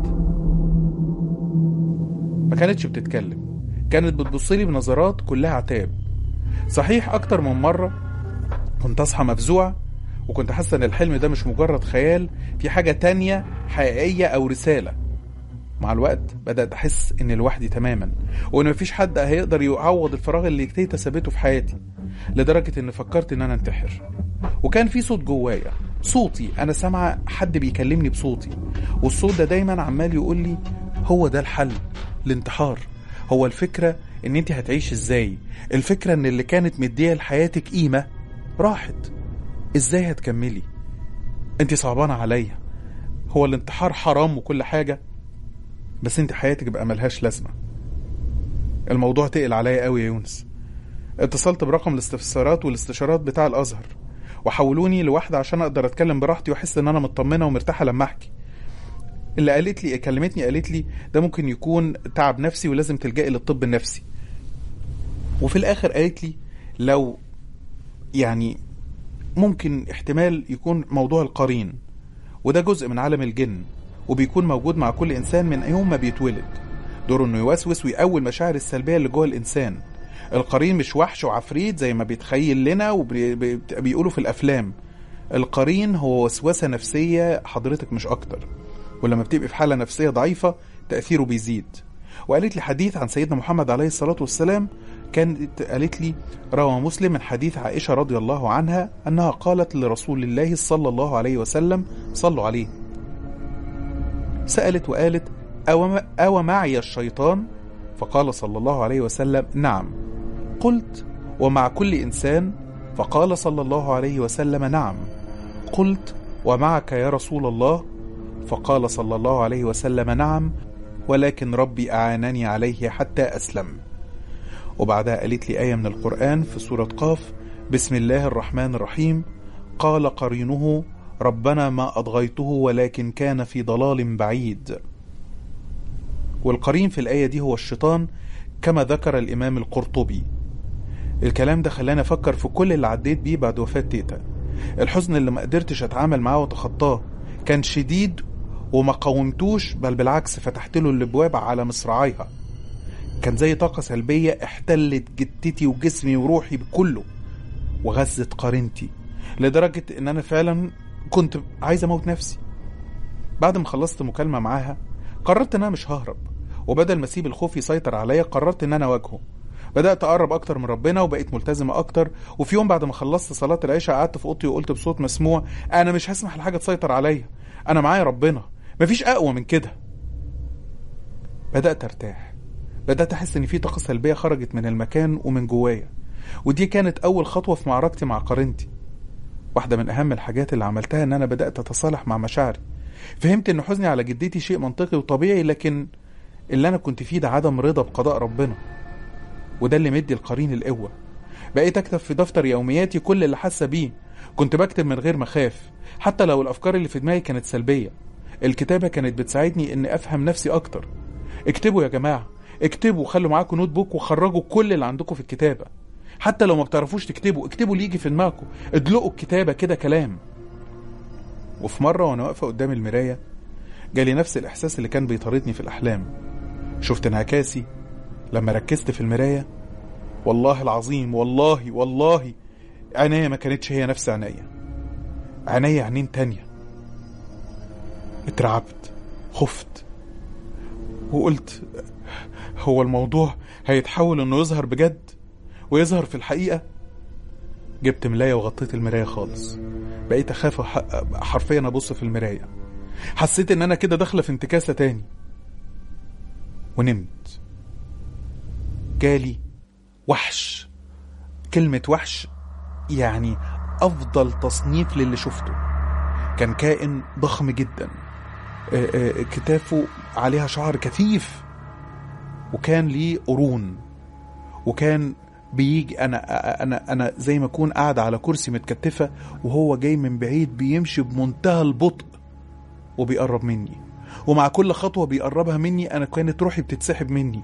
ما كانتش بتتكلم كانت بتبص لي بنظرات كلها عتاب صحيح اكتر من مره كنت اصحى مفزوع وكنت حاسه ان الحلم ده مش مجرد خيال في حاجه تانية حقيقيه او رساله مع الوقت بدات احس اني لوحدي تماما وان مفيش حد هيقدر يعوض الفراغ اللي تيتا سابته في حياتي لدرجة إن فكرت إن أنا أنتحر وكان في صوت جوايا صوتي أنا سامعة حد بيكلمني بصوتي والصوت ده دايما عمال يقول لي هو ده الحل الانتحار هو الفكرة إن أنت هتعيش إزاي الفكرة إن اللي كانت مدية لحياتك قيمة راحت إزاي هتكملي أنت صعبانة عليا هو الانتحار حرام وكل حاجة بس أنت حياتك بقى ملهاش لازمة الموضوع تقل عليا قوي يا يونس اتصلت برقم الاستفسارات والاستشارات بتاع الازهر وحولوني لواحدة عشان اقدر اتكلم براحتي واحس ان انا مطمنة ومرتاحة لما احكي اللي قالت لي كلمتني قالت لي ده ممكن يكون تعب نفسي ولازم تلجئي للطب النفسي وفي الاخر قالت لي لو يعني ممكن احتمال يكون موضوع القرين وده جزء من عالم الجن وبيكون موجود مع كل انسان من يوم ما بيتولد دوره انه يوسوس ويقوي المشاعر السلبيه اللي جوه الانسان القرين مش وحش وعفريت زي ما بيتخيل لنا وبيقولوا في الافلام القرين هو وسوسه نفسيه حضرتك مش اكتر ولما بتبقي في حاله نفسيه ضعيفه تاثيره بيزيد وقالت لي حديث عن سيدنا محمد عليه الصلاه والسلام كانت قالت لي روى مسلم من حديث عائشه رضي الله عنها انها قالت لرسول الله صلى الله عليه وسلم صلوا عليه سالت وقالت أو, أو معي الشيطان فقال صلى الله عليه وسلم نعم قلت ومع كل إنسان فقال صلى الله عليه وسلم نعم قلت ومعك يا رسول الله فقال صلى الله عليه وسلم نعم ولكن ربي أعانني عليه حتى أسلم وبعدها قالت لي آية من القرآن في سورة قاف بسم الله الرحمن الرحيم قال قرينه ربنا ما أضغيته ولكن كان في ضلال بعيد والقرين في الآية دي هو الشيطان كما ذكر الإمام القرطبي الكلام ده خلاني أفكر في كل اللي عديت بيه بعد وفاة تيتا الحزن اللي ما قدرتش أتعامل معاه وأتخطاه كان شديد وما قاومتوش بل بالعكس فتحت له الابواب على مصراعيها كان زي طاقة سلبية احتلت جدتي وجسمي وروحي بكله وغزت قارنتي لدرجة ان انا فعلا كنت عايز اموت نفسي بعد ما خلصت مكالمة معاها قررت ان انا مش ههرب وبدل ما اسيب الخوف يسيطر عليا قررت ان انا اواجهه بدات اقرب اكتر من ربنا وبقيت ملتزمه اكتر وفي يوم بعد ما خلصت صلاه العشاء قعدت في اوضتي وقلت بصوت مسموع انا مش هسمح لحاجه تسيطر عليا انا معايا ربنا مفيش اقوى من كده بدات ارتاح بدات احس ان في طاقه سلبيه خرجت من المكان ومن جوايا ودي كانت اول خطوه في معركتي مع قرينتي واحده من اهم الحاجات اللي عملتها ان انا بدات اتصالح مع مشاعري فهمت ان حزني على جدتي شيء منطقي وطبيعي لكن اللي انا كنت فيه ده عدم رضا بقضاء ربنا وده اللي مدي القرين القوه بقيت اكتب في دفتر يومياتي كل اللي حاسه بيه كنت بكتب من غير ما اخاف حتى لو الافكار اللي في دماغي كانت سلبيه الكتابه كانت بتساعدني اني افهم نفسي اكتر اكتبوا يا جماعه اكتبوا خلوا معاكم نوت بوك وخرجوا كل اللي عندكم في الكتابه حتى لو ما بتعرفوش تكتبوا اكتبوا اللي يجي في دماغكم ادلقوا الكتابه كده كلام وفي مره وانا واقفه قدام المرايه جالي نفس الاحساس اللي كان بيطاردني في الاحلام شفت انعكاسي لما ركزت في المرايه والله العظيم والله والله عينيا ما كانتش هي نفس عينيا عينيا عينين تانية اترعبت خفت وقلت هو الموضوع هيتحول انه يظهر بجد ويظهر في الحقيقة جبت ملاية وغطيت المراية خالص بقيت اخاف حرفيا ابص في المراية حسيت ان انا كده داخلة في انتكاسة تاني ونمت جالي وحش كلمة وحش يعني أفضل تصنيف للي شفته كان كائن ضخم جدا كتافه عليها شعر كثيف وكان ليه قرون وكان بيجي انا انا انا زي ما اكون قاعد على كرسي متكتفه وهو جاي من بعيد بيمشي بمنتهى البطء وبيقرب مني ومع كل خطوه بيقربها مني انا كانت روحي بتتسحب مني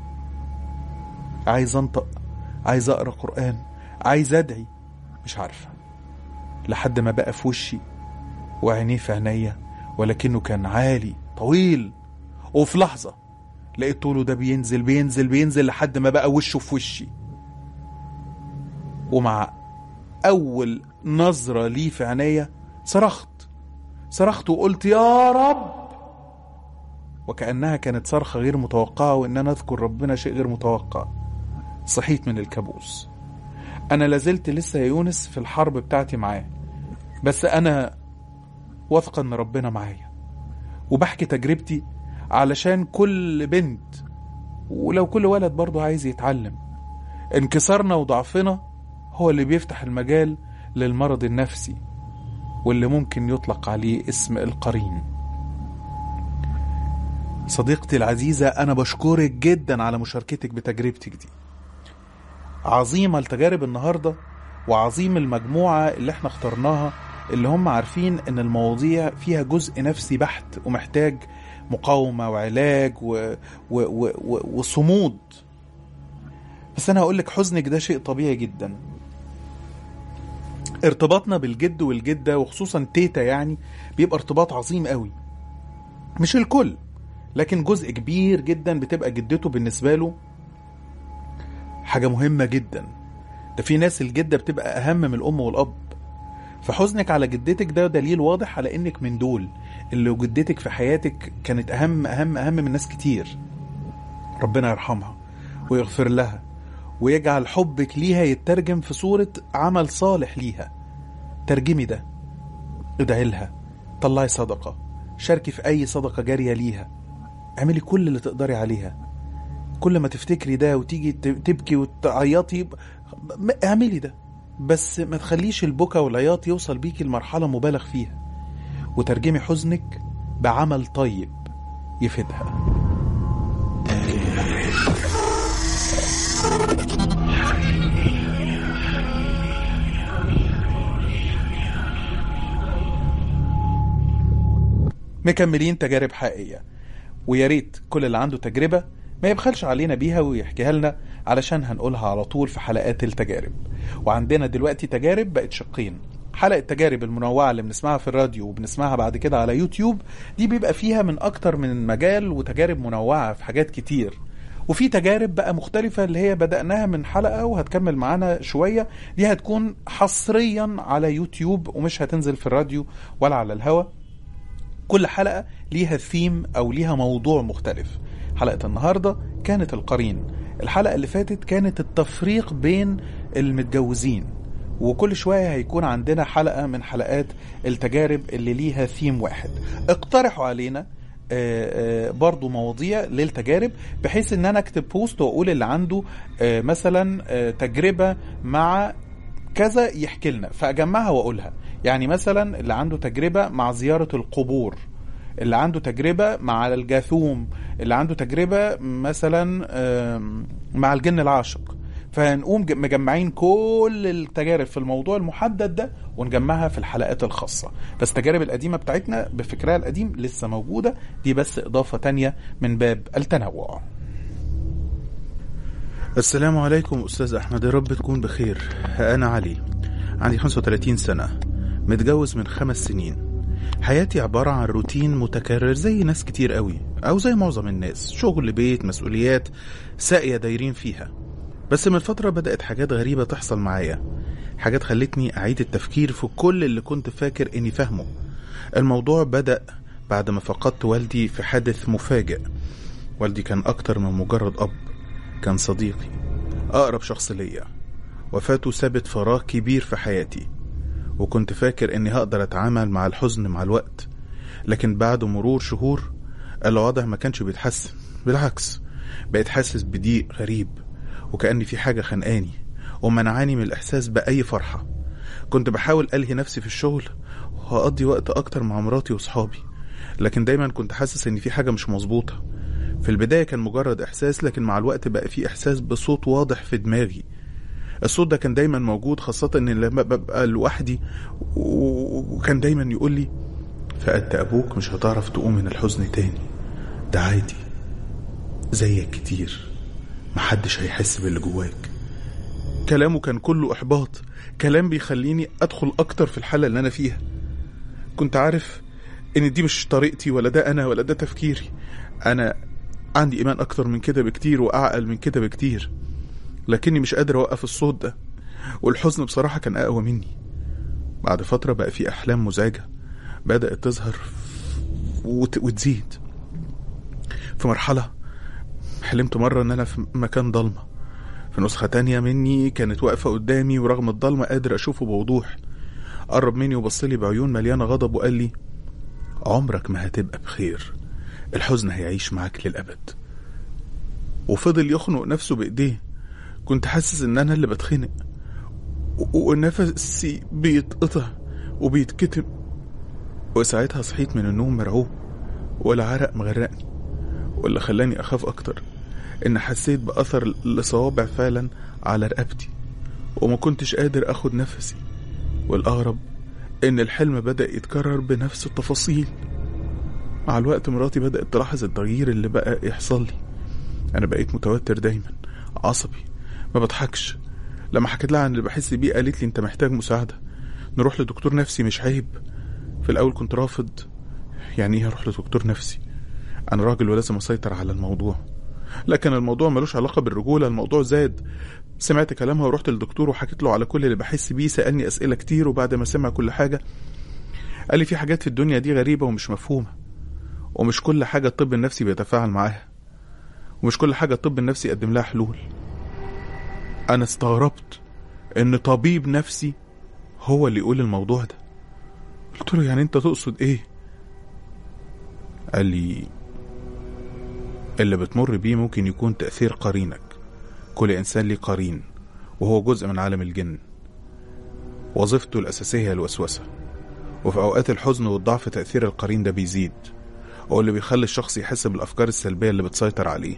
عايز انطق عايز اقرا قران عايز ادعي مش عارفه لحد ما بقى في وشي وعينيه في عينيا ولكنه كان عالي طويل وفي لحظه لقيت طوله ده بينزل بينزل بينزل لحد ما بقى وشه في وشي ومع اول نظره ليه في عينيا صرخت صرخت وقلت يا رب وكانها كانت صرخه غير متوقعه وان انا اذكر ربنا شيء غير متوقع صحيت من الكابوس انا لازلت لسه يا يونس في الحرب بتاعتي معاه بس انا واثقه ان ربنا معايا وبحكي تجربتي علشان كل بنت ولو كل ولد برضه عايز يتعلم انكسارنا وضعفنا هو اللي بيفتح المجال للمرض النفسي واللي ممكن يطلق عليه اسم القرين صديقتي العزيزة أنا بشكرك جدا على مشاركتك بتجربتك دي عظيمة التجارب النهاردة وعظيم المجموعة اللي احنا اخترناها اللي هم عارفين ان المواضيع فيها جزء نفسي بحت ومحتاج مقاومة وعلاج و... و... و... و... وصمود بس انا هقولك حزنك ده شيء طبيعي جدا ارتباطنا بالجد والجدة وخصوصا تيتا يعني بيبقى ارتباط عظيم قوي مش الكل لكن جزء كبير جدا بتبقى جدته بالنسبة له حاجة مهمة جدا ده في ناس الجدة بتبقى أهم من الأم والأب فحزنك على جدتك ده دليل واضح على إنك من دول اللي جدتك في حياتك كانت أهم أهم أهم من ناس كتير ربنا يرحمها ويغفر لها ويجعل حبك ليها يترجم في صورة عمل صالح ليها ترجمي ده ادعي لها طلعي صدقة شاركي في أي صدقة جارية ليها اعملي كل اللي تقدري عليها كل ما تفتكري ده وتيجي تبكي وتعيطي اعملي ده بس ما تخليش البكا والعياط يوصل بيكي لمرحلة مبالغ فيها وترجمي حزنك بعمل طيب يفيدها مكملين تجارب حقيقيه ويا ريت كل اللي عنده تجربه ما يبخلش علينا بيها ويحكيها لنا علشان هنقولها على طول في حلقات التجارب وعندنا دلوقتي تجارب بقت شقين حلقة التجارب المنوعة اللي بنسمعها في الراديو وبنسمعها بعد كده على يوتيوب دي بيبقى فيها من أكتر من مجال وتجارب منوعة في حاجات كتير وفي تجارب بقى مختلفة اللي هي بدأناها من حلقة وهتكمل معانا شوية دي هتكون حصريا على يوتيوب ومش هتنزل في الراديو ولا على الهوا كل حلقة ليها ثيم أو ليها موضوع مختلف حلقة النهاردة كانت القرين الحلقة اللي فاتت كانت التفريق بين المتجوزين وكل شوية هيكون عندنا حلقة من حلقات التجارب اللي ليها ثيم واحد اقترحوا علينا آه، آه، برضو مواضيع للتجارب بحيث ان انا اكتب بوست واقول اللي عنده آه، مثلا آه، تجربة مع كذا يحكي لنا فاجمعها واقولها يعني مثلا اللي عنده تجربة مع زيارة القبور اللي عنده تجربة مع الجاثوم اللي عنده تجربة مثلا آم، مع الجن العاشق فهنقوم ج- مجمعين كل التجارب في الموضوع المحدد ده ونجمعها في الحلقات الخاصة بس التجارب القديمة بتاعتنا بفكرها القديم لسه موجودة دي بس إضافة تانية من باب التنوع السلام عليكم أستاذ أحمد يا رب تكون بخير أنا علي عندي 35 سنة متجوز من خمس سنين حياتي عبارة عن روتين متكرر زي ناس كتير قوي أو زي معظم الناس شغل بيت مسؤوليات ساقية دايرين فيها بس من فترة بدأت حاجات غريبة تحصل معايا حاجات خلتني أعيد التفكير في كل اللي كنت فاكر إني فاهمه الموضوع بدأ بعد ما فقدت والدي في حادث مفاجئ والدي كان أكتر من مجرد أب كان صديقي أقرب شخص ليا وفاته سابت فراغ كبير في حياتي وكنت فاكر إني هقدر أتعامل مع الحزن مع الوقت لكن بعد مرور شهور الوضع ما كانش بيتحسن بالعكس بقيت حاسس بضيق غريب وكأن في حاجة خانقاني ومنعاني من الإحساس بأي فرحة كنت بحاول ألهي نفسي في الشغل وأقضي وقت أكتر مع مراتي وصحابي لكن دايما كنت حاسس إن في حاجة مش مظبوطة في البداية كان مجرد إحساس لكن مع الوقت بقى في إحساس بصوت واضح في دماغي الصوت ده كان دايما موجود خاصة إن لما ببقى لوحدي و- وكان دايما يقول لي فقدت أبوك مش هتعرف تقوم من الحزن تاني ده عادي زيك كتير محدش هيحس باللي جواك كلامه كان كله إحباط كلام بيخليني أدخل أكتر في الحالة اللي أنا فيها كنت عارف إن دي مش طريقتي ولا ده أنا ولا ده تفكيري أنا عندي إيمان أكتر من كده بكتير وأعقل من كده بكتير لكني مش قادر أوقف الصوت ده والحزن بصراحة كان أقوى مني بعد فترة بقى في أحلام مزعجة بدأت تظهر وت... وتزيد في مرحلة حلمت مرة إن أنا في مكان ضلمة في نسخة تانية مني كانت واقفة قدامي ورغم الضلمة قادر أشوفه بوضوح قرب مني وبصلي بعيون مليانة غضب وقال لي عمرك ما هتبقى بخير الحزن هيعيش معاك للأبد وفضل يخنق نفسه بإيديه كنت حاسس إن أنا اللي بتخنق و- ونفسي بيتقطع وبيتكتم وساعتها صحيت من النوم مرعوب والعرق مغرقني واللي خلاني أخاف أكتر إن حسيت بأثر لصوابع فعلا على رقبتي وما كنتش قادر اخد نفسي والاغرب ان الحلم بدأ يتكرر بنفس التفاصيل مع الوقت مراتي بدأت تلاحظ التغيير اللي بقى يحصل لي انا بقيت متوتر دايما عصبي ما بضحكش لما حكيت لها عن اللي بحس بيه قالت لي انت محتاج مساعدة نروح لدكتور نفسي مش عيب في الاول كنت رافض يعني ايه اروح لدكتور نفسي انا راجل ولازم اسيطر على الموضوع لكن الموضوع ملوش علاقة بالرجولة الموضوع زاد سمعت كلامها ورحت للدكتور وحكيت له على كل اللي بحس بيه سألني أسئلة كتير وبعد ما سمع كل حاجة قال لي في حاجات في الدنيا دي غريبة ومش مفهومة ومش كل حاجة الطب النفسي بيتفاعل معاها ومش كل حاجة الطب النفسي يقدم لها حلول أنا استغربت إن طبيب نفسي هو اللي يقول الموضوع ده قلت له يعني أنت تقصد إيه؟ قال لي اللي بتمر بيه ممكن يكون تأثير قرينك كل إنسان ليه قرين وهو جزء من عالم الجن وظيفته الأساسية هي الوسوسة وفي أوقات الحزن والضعف تأثير القرين ده بيزيد هو اللي بيخلي الشخص يحس بالأفكار السلبية اللي بتسيطر عليه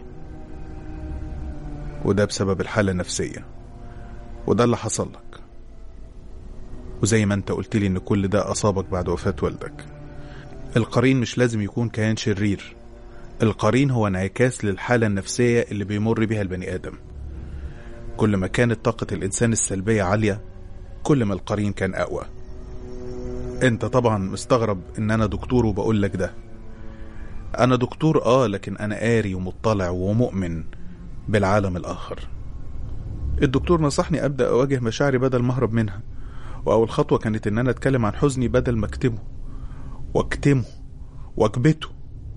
وده بسبب الحالة النفسية وده اللي حصل لك وزي ما انت قلت لي ان كل ده أصابك بعد وفاة والدك القرين مش لازم يكون كيان شرير القرين هو انعكاس للحالة النفسية اللي بيمر بيها البني آدم كل ما كانت طاقة الإنسان السلبية عالية كل ما القرين كان أقوى أنت طبعا مستغرب إن أنا دكتور وبقول لك ده أنا دكتور آه لكن أنا قاري ومطلع ومؤمن بالعالم الآخر الدكتور نصحني أبدأ أواجه مشاعري بدل ما أهرب منها وأول خطوة كانت إن أنا أتكلم عن حزني بدل ما أكتمه وأكتمه وأكبته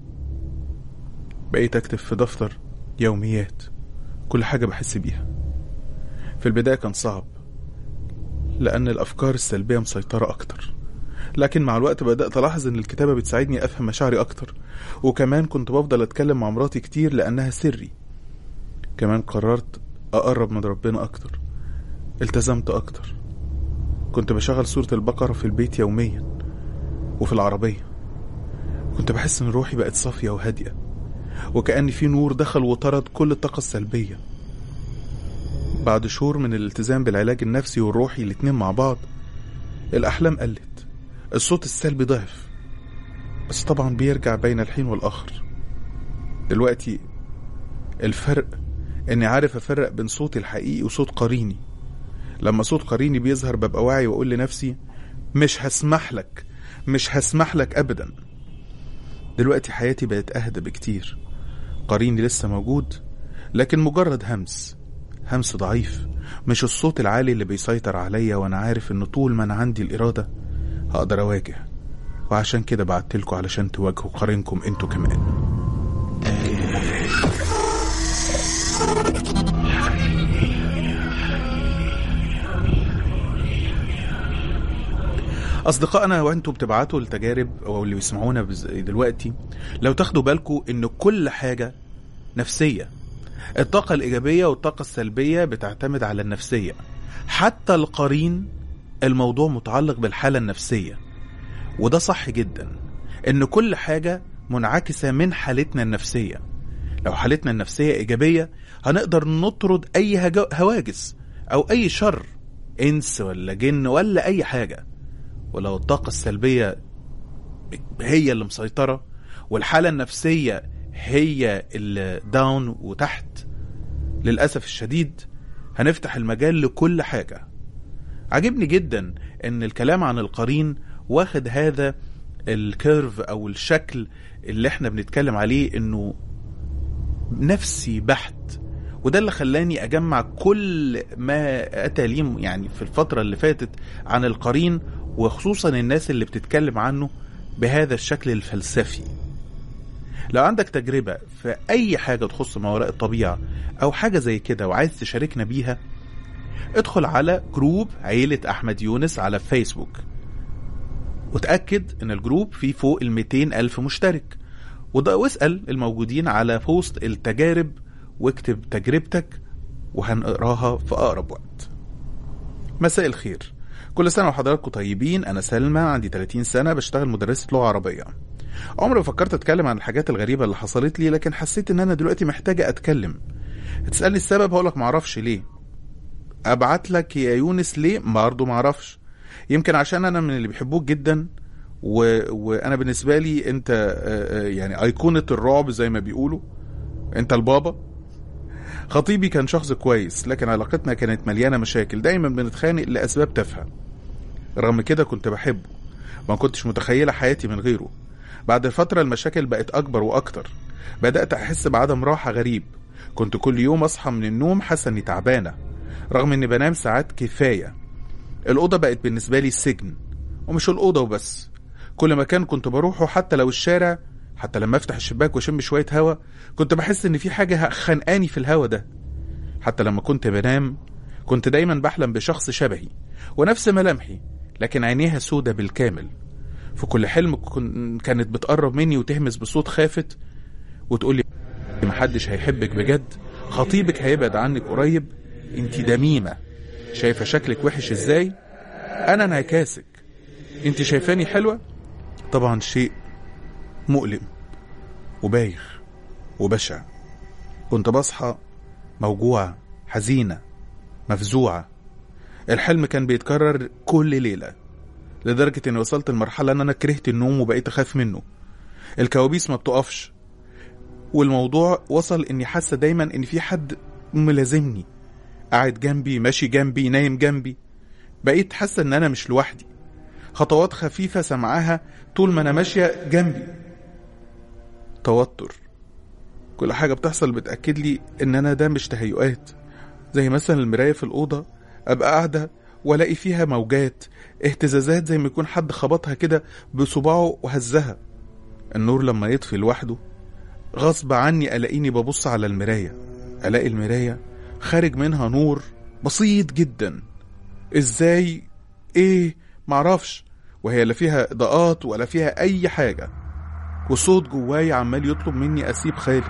بقيت أكتب في دفتر يوميات كل حاجة بحس بيها في البداية كان صعب لأن الأفكار السلبية مسيطرة أكتر لكن مع الوقت بدأت ألاحظ إن الكتابة بتساعدني أفهم مشاعري أكتر وكمان كنت بفضل أتكلم مع مراتي كتير لأنها سري كمان قررت أقرب من ربنا أكتر التزمت أكتر كنت بشغل سورة البقرة في البيت يوميا وفي العربية كنت بحس إن روحي بقت صافية وهادية وكأن في نور دخل وطرد كل الطاقة السلبية بعد شهور من الالتزام بالعلاج النفسي والروحي الاتنين مع بعض الأحلام قلت الصوت السلبي ضعف بس طبعا بيرجع بين الحين والآخر دلوقتي الفرق إني عارف أفرق بين صوتي الحقيقي وصوت قريني لما صوت قريني بيظهر ببقى واعي وأقول لنفسي مش هسمح لك مش هسمح لك أبدا دلوقتي حياتي بقت أهدى بكتير قريني لسه موجود لكن مجرد همس همس ضعيف مش الصوت العالي اللي بيسيطر عليا وانا عارف ان طول ما انا عندي الإرادة هقدر أواجه وعشان كده بعتلكوا علشان تواجهوا قرينكم انتوا كمان أصدقائنا وأنتوا بتبعتوا التجارب أو اللي بيسمعونا بز- دلوقتي لو تاخدوا بالكم إن كل حاجة نفسية الطاقة الإيجابية والطاقة السلبية بتعتمد على النفسية حتى القرين الموضوع متعلق بالحالة النفسية وده صح جدا إن كل حاجة منعكسة من حالتنا النفسية لو حالتنا النفسية إيجابية هنقدر نطرد أي هجا- هواجس أو أي شر إنس ولا جن ولا أي حاجة ولو الطاقة السلبية هي اللي مسيطرة والحالة النفسية هي اللي داون وتحت للأسف الشديد هنفتح المجال لكل حاجة عجبني جدا ان الكلام عن القرين واخد هذا الكيرف او الشكل اللي احنا بنتكلم عليه انه نفسي بحت وده اللي خلاني اجمع كل ما اتى لي يعني في الفتره اللي فاتت عن القرين وخصوصا الناس اللي بتتكلم عنه بهذا الشكل الفلسفي لو عندك تجربة في أي حاجة تخص ما وراء الطبيعة أو حاجة زي كده وعايز تشاركنا بيها ادخل على جروب عيلة أحمد يونس على فيسبوك وتأكد إن الجروب فيه فوق ال 200 ألف مشترك وده واسأل الموجودين على بوست التجارب واكتب تجربتك وهنقراها في أقرب وقت مساء الخير كل سنة وحضراتكم طيبين أنا سلمى عندي 30 سنة بشتغل مدرسة لغة عربية عمري ما فكرت أتكلم عن الحاجات الغريبة اللي حصلت لي لكن حسيت إن أنا دلوقتي محتاجة أتكلم تسألني السبب هقولك معرفش ليه ابعت لك يا يونس ليه برضه ما اعرفش يمكن عشان انا من اللي بيحبوك جدا و... وانا بالنسبه لي انت آه، آه، يعني ايقونه الرعب زي ما بيقولوا انت البابا خطيبي كان شخص كويس لكن علاقتنا كانت مليانه مشاكل دايما بنتخانق لاسباب تافهه رغم كده كنت بحبه ما كنتش متخيله حياتي من غيره بعد فتره المشاكل بقت اكبر واكتر بدات احس بعدم راحه غريب كنت كل يوم اصحى من النوم حاسه اني تعبانه رغم اني بنام ساعات كفايه الاوضه بقت بالنسبه لي السجن ومش الاوضه وبس كل مكان كنت بروحه حتى لو الشارع حتى لما افتح الشباك واشم شويه هوا كنت بحس ان في حاجه خانقاني في الهوا ده حتى لما كنت بنام كنت دايما بحلم بشخص شبهي ونفس ملامحي لكن عينيها سودة بالكامل في كل حلم كن- كانت بتقرب مني وتهمس بصوت خافت وتقول لي محدش هيحبك بجد خطيبك هيبعد عنك قريب انت دميمة شايفة شكلك وحش ازاي انا انعكاسك انت شايفاني حلوة طبعا شيء مؤلم وبايخ وبشع كنت بصحى موجوعة حزينة مفزوعة الحلم كان بيتكرر كل ليلة لدرجة اني وصلت لمرحلة ان انا كرهت النوم وبقيت اخاف منه الكوابيس ما بتقفش والموضوع وصل اني حاسة دايما ان في حد ملازمني قاعد جنبي ماشي جنبي نايم جنبي بقيت حاسة ان انا مش لوحدي خطوات خفيفة سمعها طول ما انا ماشية جنبي توتر كل حاجة بتحصل بتأكد لي ان انا ده مش تهيؤات زي مثلا المراية في الأوضة أبقى قاعدة وألاقي فيها موجات اهتزازات زي ما يكون حد خبطها كده بصباعه وهزها النور لما يطفي لوحده غصب عني ألاقيني ببص على المراية ألاقي المراية خارج منها نور بسيط جدا ازاي ايه معرفش وهي لا فيها اضاءات ولا فيها اي حاجة وصوت جواي عمال يطلب مني اسيب خالد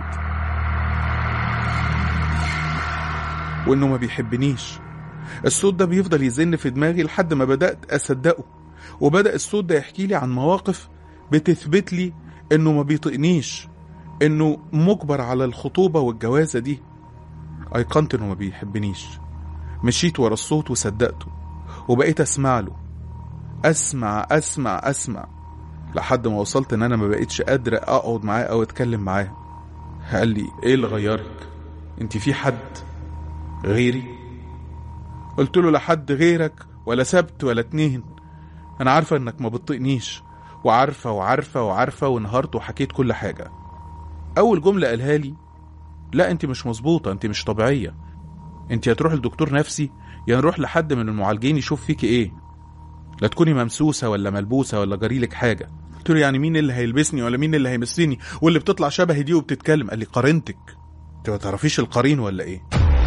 وانه ما بيحبنيش الصوت ده بيفضل يزن في دماغي لحد ما بدأت أصدقه وبدأ الصوت ده يحكي لي عن مواقف بتثبت لي إنه ما بيطقنيش إنه مجبر على الخطوبة والجوازة دي أيقنت إنه ما بيحبنيش مشيت ورا الصوت وصدقته وبقيت أسمع له أسمع أسمع أسمع لحد ما وصلت إن أنا ما بقيتش قادرة أقعد معاه أو أتكلم معاه قال لي إيه اللي غيرك؟ أنت في حد غيري؟ قلت له لا حد غيرك ولا سبت ولا اتنين انا عارفه انك ما بتطقنيش وعارفه وعارفه وعارفه وانهارت وحكيت كل حاجه اول جمله قالها لي لا انت مش مظبوطه انت مش طبيعيه انت يا تروح لدكتور نفسي يا نروح لحد من المعالجين يشوف فيكي ايه لا تكوني ممسوسه ولا ملبوسه ولا جريلك حاجه قلت له يعني مين اللي هيلبسني ولا مين اللي هيمسني واللي بتطلع شبهي دي وبتتكلم قال لي قرينتك انت ما تعرفيش القرين ولا ايه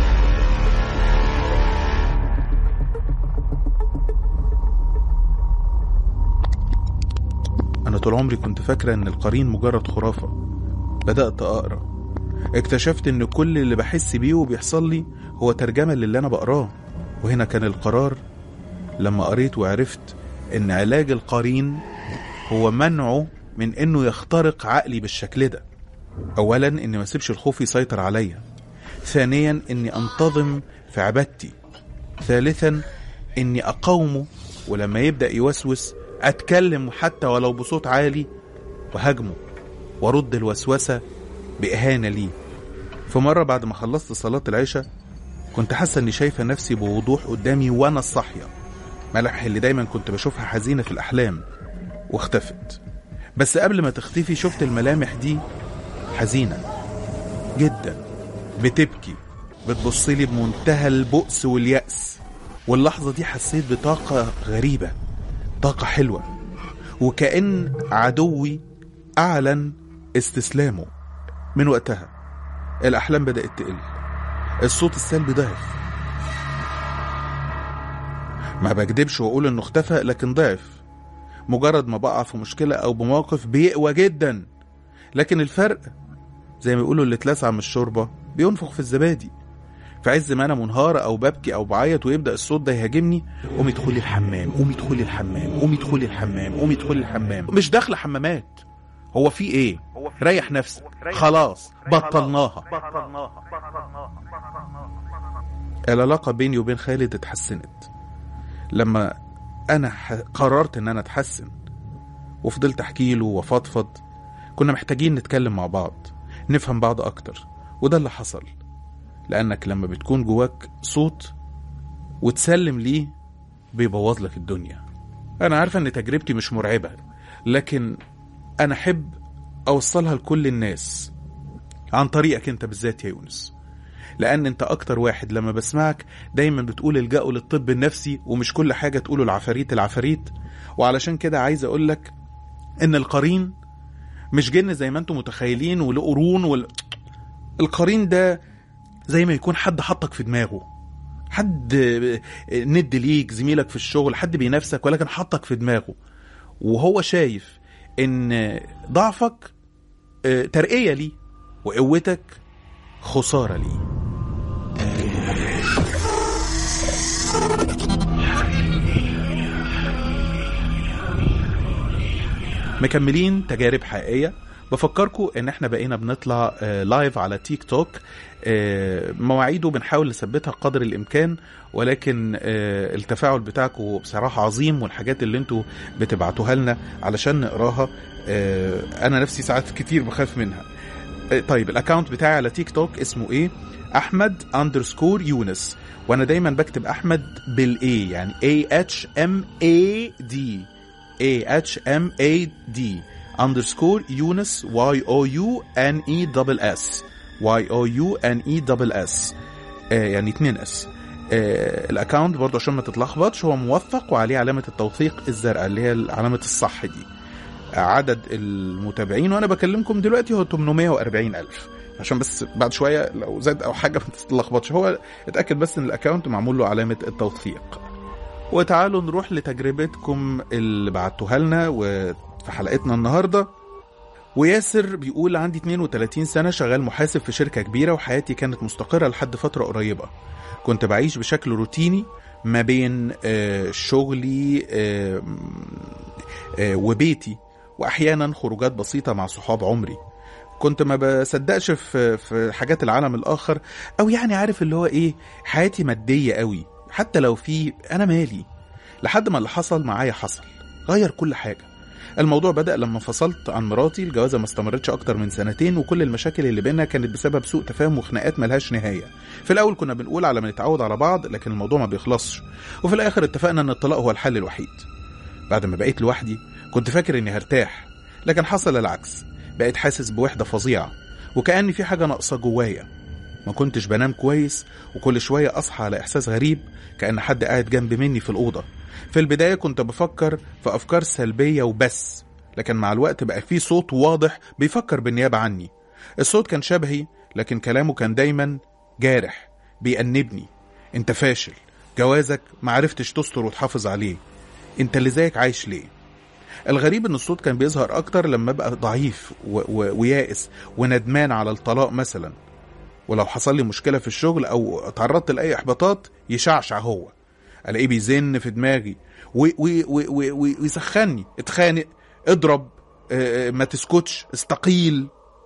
أنا طول عمري كنت فاكرة إن القرين مجرد خرافة بدأت أقرأ اكتشفت إن كل اللي بحس بيه وبيحصل لي هو ترجمة للي أنا بقراه وهنا كان القرار لما قريت وعرفت إن علاج القرين هو منعه من إنه يخترق عقلي بالشكل ده أولا إني ما اسيبش الخوف يسيطر عليا ثانيا إني أنتظم في عبادتي ثالثا إني أقاومه ولما يبدأ يوسوس أتكلم حتى ولو بصوت عالي وهاجمه وارد الوسوسة بإهانة ليه في مرة بعد ما خلصت صلاة العشاء كنت حاسة إني شايفة نفسي بوضوح قدامي وأنا الصاحية ملامحي اللي دايما كنت بشوفها حزينة في الأحلام واختفت بس قبل ما تختفي شفت الملامح دي حزينة جدا بتبكي بتبصلي بمنتهى البؤس واليأس واللحظة دي حسيت بطاقة غريبة طاقة حلوة وكأن عدوي أعلن استسلامه من وقتها الأحلام بدأت تقل الصوت السلبي ضعف ما بكدبش وأقول إنه اختفى لكن ضعف مجرد ما بقع في مشكلة أو بموقف بيقوى جدا لكن الفرق زي ما يقولوا اللي اتلسع من الشوربة بينفخ في الزبادي في عز ما انا منهارة او ببكي او بعيط ويبدا الصوت ده يهاجمني قومي ادخلي الحمام قومي ادخلي الحمام قومي ادخلي الحمام قومي ادخلي الحمام مش داخله حمامات هو في ايه ريح نفسك خلاص بطلناها العلاقة بيني وبين خالد اتحسنت لما أنا ح- قررت إن أنا أتحسن وفضلت أحكي له وفضفض كنا محتاجين نتكلم مع بعض نفهم بعض أكتر وده اللي حصل لأنك لما بتكون جواك صوت وتسلم ليه بيبوظ لك الدنيا أنا عارفة إن تجربتي مش مرعبة لكن أنا أحب أوصلها لكل الناس عن طريقك أنت بالذات يا يونس لأن أنت أكتر واحد لما بسمعك دايما بتقول الجأوا للطب النفسي ومش كل حاجة تقوله العفاريت العفاريت وعلشان كده عايز أقولك إن القرين مش جن زي ما انتم متخيلين وله قرون وال... القرين ده زي ما يكون حد حطك في دماغه حد ند ليك زميلك في الشغل حد بينافسك ولكن حطك في دماغه وهو شايف ان ضعفك آه، ترقية ليه وقوتك خسارة ليه مكملين تجارب حقيقية بفكركم ان احنا بقينا بنطلع آه، لايف على تيك توك آه، مواعيده بنحاول نثبتها قدر الامكان ولكن آه، التفاعل بتاعكم بصراحة عظيم والحاجات اللي انتوا بتبعتوها لنا علشان نقراها آه، انا نفسي ساعات كتير بخاف منها آه، طيب الاكونت بتاعي على تيك توك اسمه ايه احمد اندرسكور يونس وانا دايما بكتب احمد بالاي يعني A H M A D A H M A D underscore يونس Y O U N E double S Y O U N E double S آه يعني اتنين اس آه الاكونت برضه عشان ما تتلخبطش هو موثق وعليه علامة التوثيق الزرقاء اللي هي علامة الصح دي عدد المتابعين وانا بكلمكم دلوقتي هو 840 الف عشان بس بعد شويه لو زاد او حاجه ما تتلخبطش هو اتاكد بس ان الاكونت معمول له علامه التوثيق وتعالوا نروح لتجربتكم اللي بعتوها لنا وفي حلقتنا النهارده وياسر بيقول عندي 32 سنة شغال محاسب في شركة كبيرة وحياتي كانت مستقرة لحد فترة قريبة كنت بعيش بشكل روتيني ما بين آه، شغلي آه، آه، وبيتي واحيانا خروجات بسيطه مع صحاب عمري كنت ما بصدقش في في حاجات العالم الاخر او يعني عارف اللي هو ايه حياتي ماديه قوي حتى لو في انا مالي لحد ما اللي حصل معايا حصل غير كل حاجه الموضوع بدأ لما انفصلت عن مراتي الجوازة ما استمرتش أكتر من سنتين وكل المشاكل اللي بينا كانت بسبب سوء تفاهم وخناقات ملهاش نهاية في الأول كنا بنقول على ما نتعود على بعض لكن الموضوع ما بيخلصش وفي الآخر اتفقنا إن الطلاق هو الحل الوحيد بعد ما بقيت لوحدي كنت فاكر إني هرتاح لكن حصل العكس بقيت حاسس بوحدة فظيعة وكأن في حاجة ناقصة جوايا ما كنتش بنام كويس وكل شوية أصحى على إحساس غريب كأن حد قاعد جنب مني في الأوضة في البداية كنت بفكر في أفكار سلبية وبس لكن مع الوقت بقى في صوت واضح بيفكر بالنيابة عني الصوت كان شبهي لكن كلامه كان دايما جارح بيأنبني انت فاشل جوازك معرفتش تستر وتحافظ عليه انت اللي زيك عايش ليه الغريب ان الصوت كان بيظهر اكتر لما ابقى ضعيف و- و- ويائس وندمان على الطلاق مثلا ولو حصل لي مشكله في الشغل او تعرضت لاي احباطات يشعشع هو الاقيه بيزن في دماغي وي- وي- وي- وي- وي- ويسخني اتخانق اضرب اه، اه، ما تسكتش استقيل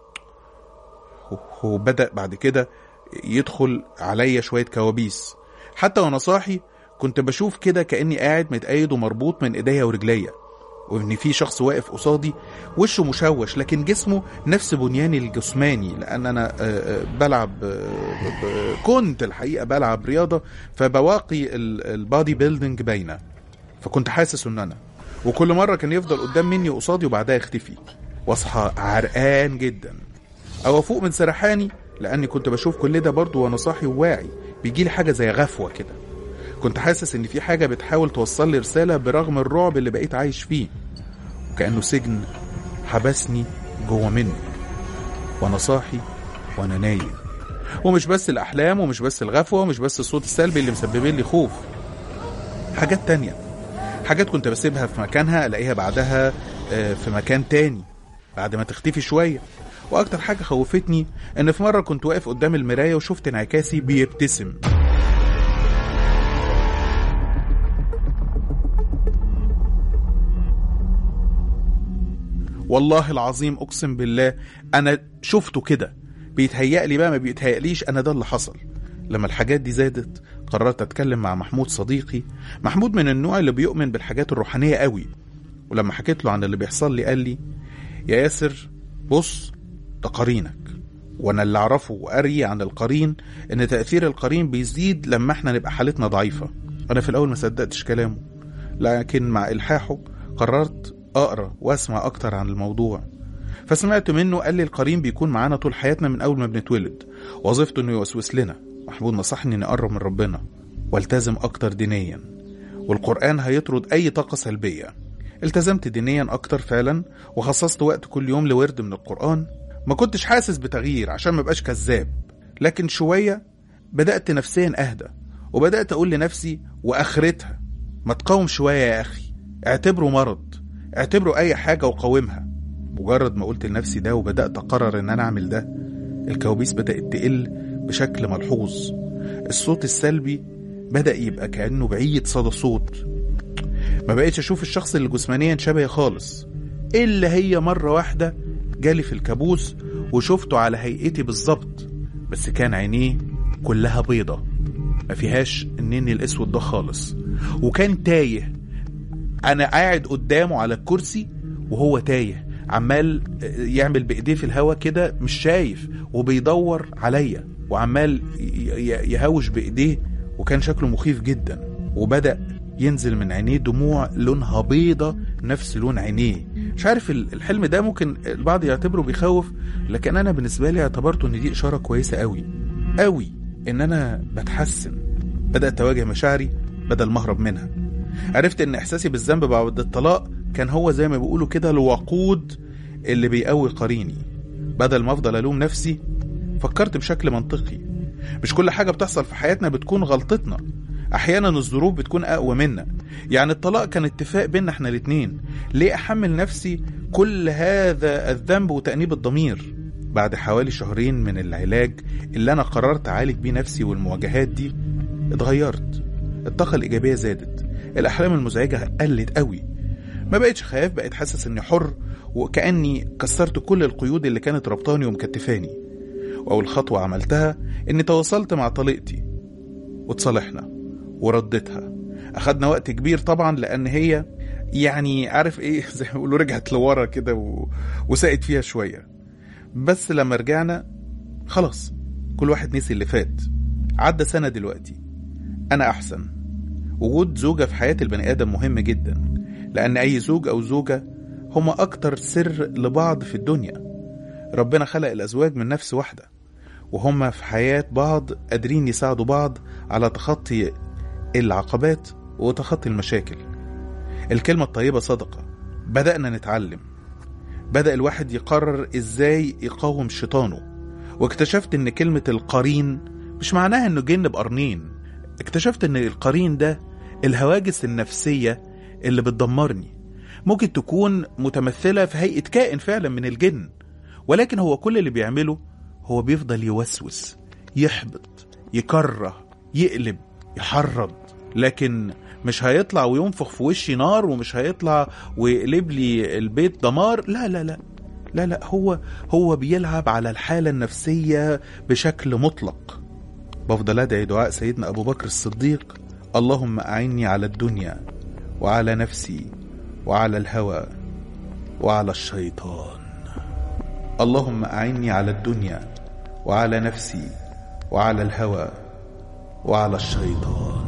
هو بدأ بعد كده يدخل عليا شوية كوابيس حتى وانا صاحي كنت بشوف كده كأني قاعد متقيد ومربوط من ايديا ورجليا وان في شخص واقف قصادي وشه مشوش لكن جسمه نفس بنياني الجسماني لان انا آه، آه، بلعب آه، ب- كنت الحقيقه بلعب رياضه فبواقي ال- البادي بيلدينج باينه فكنت حاسس ان انا وكل مره كان يفضل قدام مني وقصادي وبعدها يختفي واصحى عرقان جدا او افوق من سرحاني لاني كنت بشوف كل ده برضه وانا صاحي وواعي بيجيلي حاجه زي غفوه كده كنت حاسس ان في حاجه بتحاول توصل لي رساله برغم الرعب اللي بقيت عايش فيه وكانه سجن حبسني جوه منه وانا صاحي وانا نايم ومش بس الاحلام ومش بس الغفوه ومش بس الصوت السلبي اللي مسبب لي خوف حاجات تانية حاجات كنت بسيبها في مكانها الاقيها بعدها آه، في مكان تاني بعد ما تختفي شويه واكتر حاجه خوفتني ان في مره كنت واقف قدام المرايه وشفت انعكاسي بيبتسم والله العظيم اقسم بالله انا شفته كده بيتهيأ لي بقى ما بيتهيأليش انا ده اللي حصل لما الحاجات دي زادت قررت اتكلم مع محمود صديقي محمود من النوع اللي بيؤمن بالحاجات الروحانية قوي ولما حكيت له عن اللي بيحصل لي قال لي يا ياسر بص ده قرينك وانا اللي اعرفه وقري عن القرين ان تاثير القرين بيزيد لما احنا نبقى حالتنا ضعيفه انا في الاول ما صدقتش كلامه لكن مع الحاحه قررت اقرا واسمع اكتر عن الموضوع فسمعت منه قال لي القرين بيكون معانا طول حياتنا من اول ما بنتولد وظيفته انه يوسوس لنا محمود نصحني اني اقرب من ربنا والتزم اكتر دينيا والقران هيطرد اي طاقه سلبيه التزمت دينيا اكتر فعلا وخصصت وقت كل يوم لورد من القران ما كنتش حاسس بتغيير عشان ما بقاش كذاب لكن شويه بدات نفسيا اهدى وبدات اقول لنفسي واخرتها ما تقاوم شويه يا اخي اعتبره مرض اعتبره اي حاجه وقاومها مجرد ما قلت لنفسي ده وبدات اقرر ان انا اعمل ده الكوابيس بدات تقل بشكل ملحوظ الصوت السلبي بدا يبقى كانه بعيد صدى صوت ما بقيتش اشوف الشخص اللي جسمانيا شبهي خالص الا هي مره واحده جالي في الكابوس وشفته على هيئتي بالظبط بس كان عينيه كلها بيضة ما فيهاش النني الاسود ده خالص وكان تايه انا قاعد قدامه على الكرسي وهو تايه عمال يعمل بايديه في الهوا كده مش شايف وبيدور عليا وعمال يهوش بايديه وكان شكله مخيف جدا وبدا ينزل من عينيه دموع لونها بيضة نفس لون عينيه مش عارف الحلم ده ممكن البعض يعتبره بيخوف لكن انا بالنسبة لي اعتبرته ان دي اشارة كويسة قوي قوي ان انا بتحسن بدأت اواجه مشاعري بدل ما اهرب منها عرفت ان احساسي بالذنب بعد الطلاق كان هو زي ما بيقولوا كده الوقود اللي بيقوي قريني بدل ما افضل الوم نفسي فكرت بشكل منطقي مش كل حاجة بتحصل في حياتنا بتكون غلطتنا احيانا الظروف بتكون اقوى منا يعني الطلاق كان اتفاق بينا احنا الاتنين ليه احمل نفسي كل هذا الذنب وتأنيب الضمير بعد حوالي شهرين من العلاج اللي انا قررت اعالج بيه نفسي والمواجهات دي اتغيرت الطاقة الايجابية زادت الاحلام المزعجة قلت قوي ما بقتش خايف بقيت حاسس اني حر وكأني كسرت كل القيود اللي كانت ربطاني ومكتفاني واول خطوة عملتها اني تواصلت مع طليقتي وتصالحنا وردتها اخدنا وقت كبير طبعا لان هي يعني عارف ايه زي ما بيقولوا رجعت لورا كده و... وسقت فيها شويه بس لما رجعنا خلاص كل واحد نسي اللي فات عدى سنه دلوقتي انا احسن وجود زوجة في حياة البني آدم مهم جدا لأن أي زوج أو زوجة هما أكتر سر لبعض في الدنيا ربنا خلق الأزواج من نفس واحدة وهما في حياة بعض قادرين يساعدوا بعض على تخطي العقبات وتخطي المشاكل الكلمة الطيبة صدقة بدأنا نتعلم بدأ الواحد يقرر ازاي يقاوم شيطانه واكتشفت ان كلمة القرين مش معناها انه جن بقرنين اكتشفت ان القرين ده الهواجس النفسية اللي بتدمرني ممكن تكون متمثلة في هيئة كائن فعلا من الجن ولكن هو كل اللي بيعمله هو بيفضل يوسوس يحبط يكره يقلب يحرض لكن مش هيطلع وينفخ في وشي نار ومش هيطلع ويقلب لي البيت دمار لا لا لا لا لا هو هو بيلعب على الحالة النفسية بشكل مطلق بفضل أدعي دعاء سيدنا أبو بكر الصديق اللهم أعني على الدنيا وعلى نفسي وعلى الهوى وعلى الشيطان اللهم أعني على الدنيا وعلى نفسي وعلى الهوى وعلى الشيطان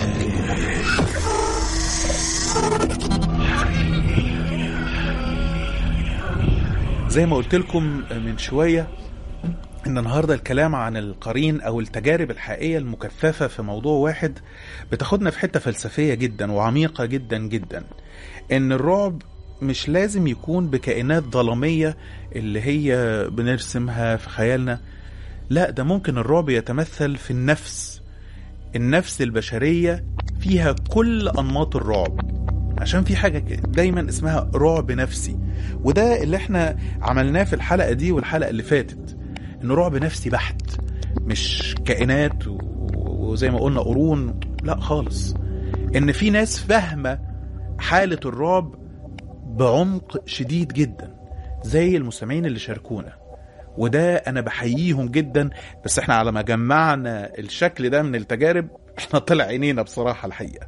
زي ما قلت لكم من شوية ان النهاردة الكلام عن القرين او التجارب الحقيقية المكثفة في موضوع واحد بتاخدنا في حتة فلسفية جدا وعميقة جدا جدا ان الرعب مش لازم يكون بكائنات ظلامية اللي هي بنرسمها في خيالنا لا ده ممكن الرعب يتمثل في النفس النفس البشرية فيها كل أنماط الرعب عشان في حاجة دايما اسمها رعب نفسي وده اللي احنا عملناه في الحلقة دي والحلقة اللي فاتت انه رعب نفسي بحت مش كائنات وزي ما قلنا قرون لا خالص ان في ناس فاهمة حالة الرعب بعمق شديد جدا زي المستمعين اللي شاركونا وده انا بحييهم جدا بس احنا على ما جمعنا الشكل ده من التجارب احنا طلع عينينا بصراحه الحقيقه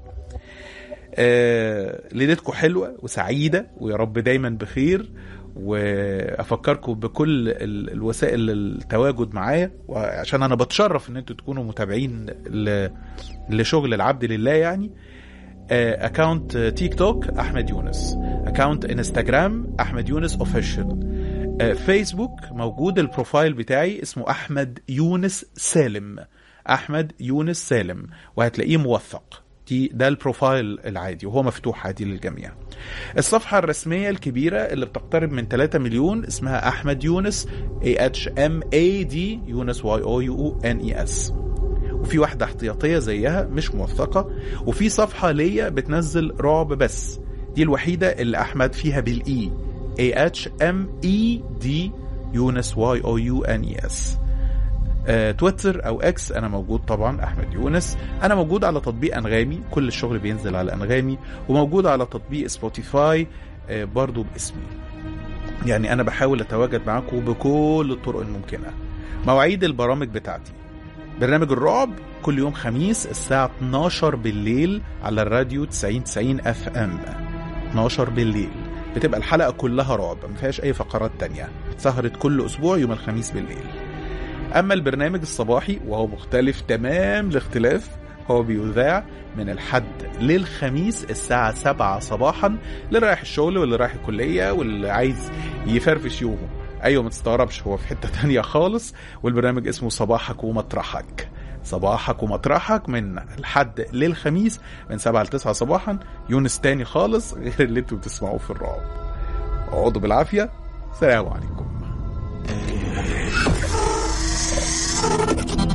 آه ليلتكم حلوه وسعيده ويا رب دايما بخير وافكركم بكل ال- الوسائل التواجد معايا وعشان انا بتشرف ان انتوا تكونوا متابعين ل- لشغل العبد لله يعني اكونت تيك توك احمد يونس اكونت انستغرام احمد يونس اوفيشال فيسبوك موجود البروفايل بتاعي اسمه احمد يونس سالم احمد يونس سالم وهتلاقيه موثق دي ده البروفايل العادي وهو مفتوح عادي للجميع الصفحة الرسمية الكبيرة اللي بتقترب من 3 مليون اسمها أحمد يونس A H M A D يونس Y O U N E S وفي واحدة احتياطية زيها مش موثقة وفي صفحة ليا بتنزل رعب بس دي الوحيدة اللي أحمد فيها بالإي A H M E D يونس Y O U N E S آه، تويتر او اكس انا موجود طبعا احمد يونس انا موجود على تطبيق انغامي كل الشغل بينزل على انغامي وموجود على تطبيق سبوتيفاي آه، برضو باسمي يعني انا بحاول اتواجد معاكم بكل الطرق الممكنه مواعيد البرامج بتاعتي برنامج الرعب كل يوم خميس الساعة 12 بالليل على الراديو 90 90 اف ام 12 بالليل بتبقى الحلقة كلها رعب ما فيهاش أي فقرات تانية سهرة كل أسبوع يوم الخميس بالليل أما البرنامج الصباحي وهو مختلف تمام الاختلاف هو بيذاع من الحد للخميس الساعة 7 صباحا اللي رايح الشغل واللي رايح الكلية واللي عايز يفرفش يومه أيوة ما تستغربش هو في حتة تانية خالص والبرنامج اسمه صباحك ومطرحك صباحك ومطرحك من الحد للخميس من 7 ل 9 صباحا يونس تاني خالص غير اللي انتوا بتسمعوه في الرعب اقعدوا بالعافية سلام عليكم